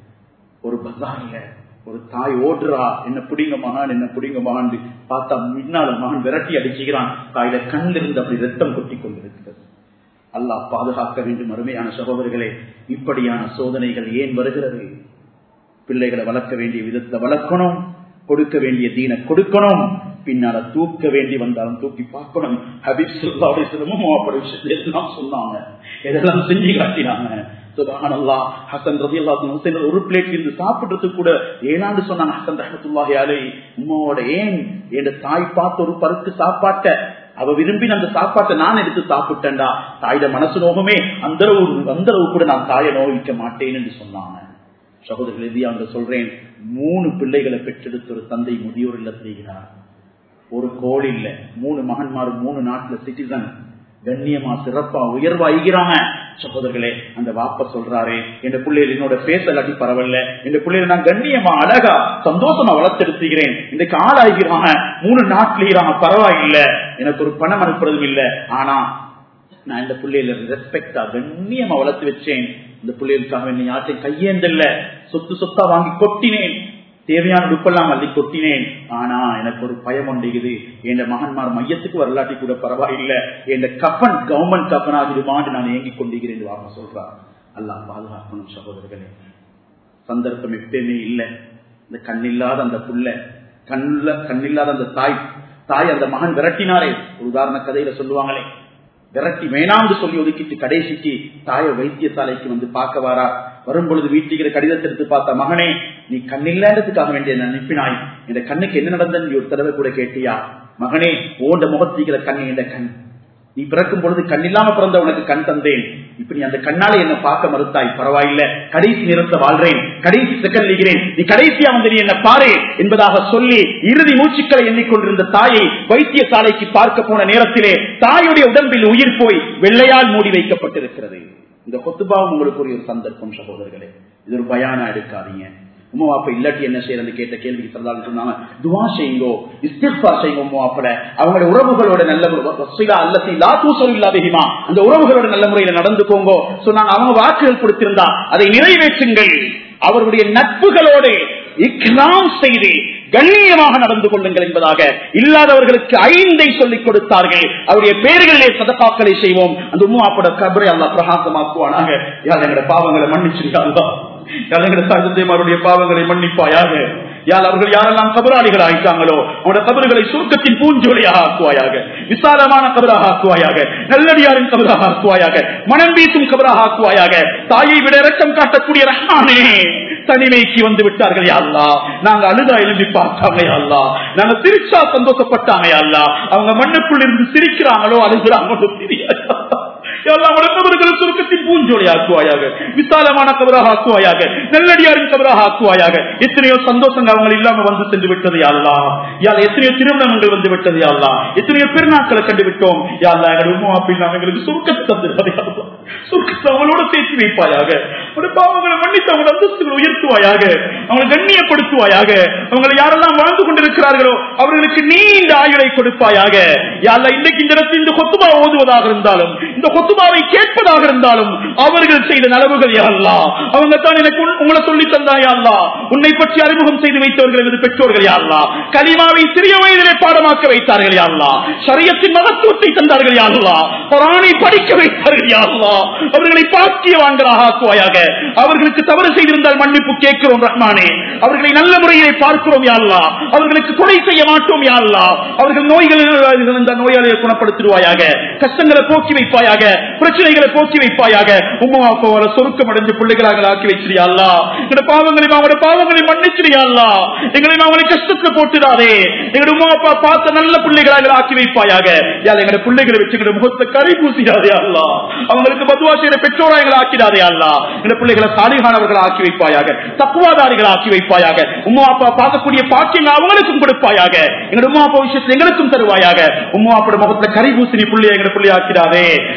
ஒரு பசார்ல ஒரு தாய் ஓடுறா என்ன புடிங்க மகான் என்ன புடிங்க மகான் பார்த்தா முன்னால மகன் விரட்டி அடிச்சுக்கிறான் தாயில கண்ணிலிருந்து அப்படி ரத்தம் கொட்டி கொண்டிருக்கிறது அல்லாஹ் பாதுகாக்க வேண்டும் அருமையான சகோதரர்களே இப்படியான சோதனைகள் ஏன் வருகிறது பிள்ளைகளை வளர்க்க வேண்டிய விதத்தை வளர்க்கணும் கொடுக்க வேண்டிய தீனை கொடுக்கணும் பின்னால தூக்க வேண்டி வந்தாலும் தூக்கி பார்க்கணும் ஹபீப் சொல்லாவும் அப்படி விஷயத்தான் சொன்னாங்க இதெல்லாம் செஞ்சு காட்டினாங்க சுபஹானல்லா ஹசன் ரதி அல்லா ஒரு பிளேட் இருந்து சாப்பிடுறதுக்கு கூட ஏனாண்டு சொன்னாங்க ஹசன் ரஹத்துல்லாஹி அலை உமாவோட ஏன் என் தாய் பார்த்து ஒரு பருக்கு சாப்பாட்ட அவ விரும்பி அந்த சாப்பாட்டை நான் எடுத்து சாப்பிட்டேன்டா தாயோட மனசு நோகமே அந்த அந்த அளவு கூட நான் தாயை நோவிக்க மாட்டேன் என்று சொன்னாங்க சகோதரர்கள் எதியா அவங்க சொல்றேன் மூணு பிள்ளைகளை பெற்றெடுத்த ஒரு தந்தை முதியோர் இல்ல செய்கிறார் ஒரு கோல் இல்ல மூணு மகன்மார் மூணு நாட்டுல சிட்டிசன் கண்ணியமா சிறப்பா உயர்வா ஐகிறாங்க சகோதரர்களே அந்த வாப்ப சொல்றாரு என் பிள்ளைகள் என்னோட பேச இல்லாட்டி பரவாயில்ல என் பிள்ளைகளை நான் கண்ணியமா அழகா சந்தோஷமா வளர்த்தெடுத்துகிறேன் இன்றைக்கு ஆளாகிறாங்க மூணு நாட்டிலேறாங்க பரவாயில்ல எனக்கு ஒரு பணம் அனுப்புறதும் இல்ல ஆனா நான் இந்த பிள்ளையில ரெஸ்பெக்டா கண்ணியமா வளர்த்து வச்சேன் இந்த பிள்ளைகளுக்காக என்ன யார்ட்டையும் கையேந்தல்ல சொத்து சொத்தா வாங்கி கொட்டினேன் தேவையான உடுப்பெல்லாம் அள்ளி கொட்டினேன் ஆனா எனக்கு ஒரு பயம் ஒன்றுகுது என் மகன்மார் மையத்துக்கு வரலாட்டி கூட பரவாயில்லை என் கப்பன் கவர்மெண்ட் கப்பன் ஆகிடுமான்னு நான் ஏங்கிக் கொண்டிருக்கிறேன் வாங்க சொல்றார் அல்லாஹ் பாதுகாக்கணும் சகோதரர்களே சந்தர்ப்பம் எப்பயுமே இல்லை இந்த கண்ணில்லாத அந்த புள்ள கண்ணுல கண்ணில்லாத அந்த தாய் தாய் அந்த மகன் விரட்டினாரே ஒரு உதாரண கதையில சொல்லுவாங்களே விரட்டி வேணாம்னு சொல்லி ஒதுக்கிட்டு கடைசிக்கு தாய வைத்தியசாலைக்கு வந்து பார்க்க வாரா வரும்பொழுது வீட்டுக்கிற கடிதத்தை எடுத்து பார்த்த மகனே நீ கண்ணில்லாததுக்காக வேண்டிய அனுப்பினாய் இந்த கண்ணுக்கு என்ன நடந்தன்னு நீ ஒரு தடவை கூட கேட்டியா மகனே ஓண்ட முகத்திக்கிற கண் இந்த கண் நீ பிறக்கும் பொழுது கண்ணில்லாம பிறந்த உனக்கு கண் தந்தேன் இப்ப நீ அந்த கண்ணால என்ன பார்க்க மறுத்தாய் பரவாயில்ல கடைசி நிறத்தை வாழ்றேன் கடைசி செகண்ட் நிற்கிறேன் நீ கடைசியா வந்து நீ என்ன பாரு என்பதாக சொல்லி இறுதி மூச்சுக்களை எண்ணிக்கொண்டிருந்த தாயை வைத்தியசாலைக்கு பார்க்க போன நேரத்திலே தாயுடைய உடம்பில் உயிர் போய் வெள்ளையால் மூடி வைக்கப்பட்டிருக்கிறது இந்த கொத்துபாவும் உங்களுக்கு ஒரு சந்தர்ப்பம் சகோதரர்களே இது ஒரு பயானா எடுக்காதீங்க உமாப்ப இல்லாட்டி என்ன செய்யறது கேட்ட கேள்விக்கு சொன்னாலும் சொன்னாங்க துவா செய்யுங்கோ இஸ்திஃபா செய்யுங்க உமாப்பட அவங்களுடைய உறவுகளோட நல்ல அல்லத்தி லாத்தூசல் இல்லாதகிமா அந்த உறவுகளோட நல்ல முறையில நடந்துக்கோங்கோ சொன்னாங்க அவங்க வாக்குகள் கொடுத்திருந்தா அதை நிறைவேற்றுங்கள் அவர்களுடைய நட்புகளோடு இக்ராம் செய்து கண்ணியமாக நடந்து கொள்ளுங்கள் என்பதாக இல்லாதவர்களுக்கு ஐந்தை சொல்லிக் கொடுத்தார்கள் அவருடைய பேர்களிலே சதப்பாக்களை செய்வோம் அந்த உமாப்பட கபரை அல்லா பிரகாசமாக்குவானாக யார் எங்களுடைய பாவங்களை மன்னிச்சிருக்காங்களா தந்தைமாருடைய பாவங்களை மன்னிப்பாயாக யார் அவர்கள் யாரெல்லாம் கபராளிகள் ஆயிட்டாங்களோ அவனோட கபறுகளை சுருக்கத்தின் பூஞ்சோலியாக ஆக்குவாயாக விசாலமான கபராக ஆக்குவாயாக நல்லடியாரின் கபராக ஆக்குவாயாக மனம் வீசும் கபராக ஆக்குவாயாக தாயை விட இரக்கம் காட்டக்கூடிய ரஹ்மானே தனிமைக்கு வந்து விட்டார்கள் யாழ்லா நாங்க அழுதா எழுதி பார்த்தாங்க யாழ்லா நாங்க சிரிச்சா சந்தோஷப்பட்டாங்க யாழ்லா அவங்க மண்ணுக்குள் இருந்து சிரிக்கிறாங்களோ அழுகிறாங்களோ தெரியாது சுருக்கத்தின் பூஞ்சோலை ஆக்குவாயாக விசாலமான கபராக ஆக்குவாயாக நல்லடியாரின் கபராக ஆக்குவாயாக எத்தனையோ சந்தோஷங்கள் அவங்க இல்லாம வந்து சென்று விட்டது யாழ்லா யாழ் எத்தனையோ திருமணங்கள் வந்து விட்டது யாழ்லா எத்தனையோ பெருநாட்களை கண்டு விட்டோம் யாழ்லா எங்கள் உமா அப்படின்னா எங்களுக்கு சுருக்கத்தை தந்துடுறது சுருக்கத்தை அவங்களோட சேர்த்து வைப்பாயாக ஒரு பாவங்களை மன்னித்து அவங்க அந்தஸ்துகளை உயர்த்துவாயாக அவங்களை கண்ணியப்படுத்துவாயாக அவங்களை யாரெல்லாம் வாழ்ந்து கொண்டிருக்கிறார்களோ அவர்களுக்கு நீண்ட ஆயுளை கொடுப்பாயாக யாழ்லா இன்னைக்கு இந்த இடத்தில் இந்த கொத்துமா ஓதுவதாக இருந்தாலும் இந்த கொத்துமாவை கேட்பதாக இருந்தாலும் அவர்கள் செய்த நலவுகள் யாழ்லா அவங்க தான் எனக்கு உங்களை சொல்லி தந்தா யாழ்லா உன்னை பற்றி அறிமுகம் செய்து வைத்தவர்கள் எனது பெற்றோர்கள் யாழ்லா கலிமாவை சிறிய வயதிலே பாடமாக்க வைத்தார்கள் யாழ்லா சரியத்தின் மகத்துவத்தை தந்தார்கள் யாழ்லா குரானை படிக்க வைத்தார்கள் யாழ்லா அவர்களை பாக்கியவான்களாக ஆக்குவாயாக அவர்களுக்கு தவறு செய்திருந்தால் மன்னிப்பு கேட்கிறோம் ரஹ்மானே அவர்களை நல்ல முறையை பார்க்கிறோம் யாழ்லா அவர்களுக்கு கொலை செய்ய மாட்டோம் யாழ்லா அவர்கள் நோய்கள் இருந்த நோயாளியை குணப்படுத்திடுவாயாக கஷ்டங்களை போக்கி வைப்பாயாக பிரச்சனைகளை போக்கி வைப்பாயாக உமா அப்பாவால சொருக்கம் அடைஞ்ச பிள்ளைகளாக ஆக்கி வச்சிருயாள்லா எங்க பாவங்களை அவங்களோட பாவங்களை மன்னிச்சிருயாள்லா எங்களை அவங்களை கஷ்டத்துல போட்டுடாதே எங்க உமா அப்பா பார்த்த நல்ல பிள்ளைகளாக ஆக்கி வைப்பாயாக யார் எங்க பிள்ளைகளை வச்சு எங்க முகத்தை கரை பூசிடாதே அல்லா அவங்களுக்கு பதுவா செய்யற பெற்றோரா எங்களை ஆக்கிடாதே அல்லா எங்க பிள்ளைகளை சாலிகானவர்கள் ஆக்கி வைப்பாயாக தக்குவாதாரிகள் ஆக்கி வைப்பாயாக உமா அப்பா பார்க்கக்கூடிய பாக்கியங்கள் அவங்களுக்கும் கொடுப்பாயாக எங்க உமா அப்பா விஷயத்தில் எங்களுக்கும் தருவாயாக உமா அப்பா முகத்துல கரை பூசினி பிள்ளைய எங்க பிள்ளை ஆக்கிடாதே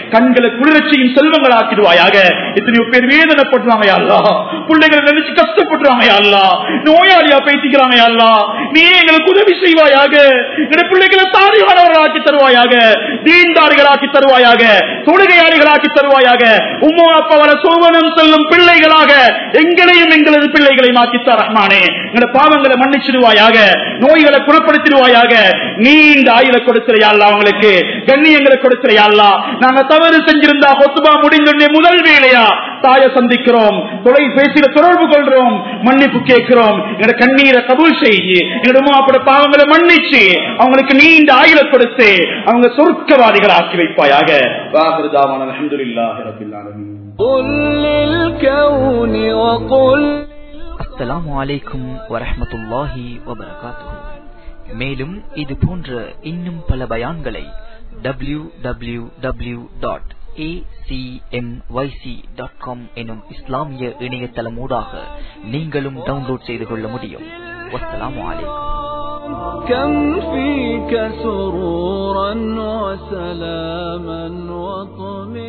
கண்களை குளிரட்சியும் செல்வங்கள் ஆக்கிடுவாயாக எத்தனையோ பேர் வேதனைப்படுறாங்க யாழ்லா பிள்ளைகளை நினைச்சு கஷ்டப்படுறாங்க யாழ்லா நோயாளியா பேசிக்கிறாங்க யாழ்லா நீ எங்களுக்கு உதவி செய்வாயாக எங்க பிள்ளைகளை தாரிகானவர்களாக்கி தருவாயாக தீண்டாரிகளாக்கி தருவாயாக தொழுகையாளிகளாக்கி தருவாயாக உம்மா அப்பாவர சோவனம் செல்லும் பிள்ளைகளாக எங்களையும் எங்களது பிள்ளைகளை மாக்கித்தா ரஹ்மானே எங்களோட பாவங்களை மன்னிச்சிடுவாயாக நோய்களை குணப்படுத்திடுவாயாக நீண்ட ஆயுளை கொடுத்துறையாள்ல அவங்களுக்கு கண்ணியங்களை கொடுத்துறையாள்லா நாங்க தவறு செஞ்சிருந்தா கொத்துபா முடிந்துடைய முதல் வேலையா தாயை சந்திக்கிறோம் தொலைபேசியில தொடர்பு கொள்றோம் மன்னிப்பு கேட்கிறோம் எங்களோட கண்ணீரை கபூல் செய்யி எங்களோட உமாப்பட பாவங்களை மன்னிச்சு அவங்களுக்கு நீண்ட ஆயுளை கொடுத்து அவங்க சொர்க்கவாதிகள் ஆக்கி வைப்பாயாக வாகிருதாவான அல்ஹம்துலில்லாஹி ரப்பில் ஆலமீன் قل للكون وقل அஸ்ஸலாமு அலைக்கும் வரஹ்மத்துல்லாஹி வபரகாத்துஹு மேலும் இது போன்ற இன்னும் பல பயான்களை W W W dot dot com எனும் இஸ்லாமிய இணையதளமூடாக நீங்களும் டவுன்லோட் செய்து கொள்ள முடியும் வஸ்ஸலாமு அலைக்கும் كم فيك سرورا وسلاما وطمئنا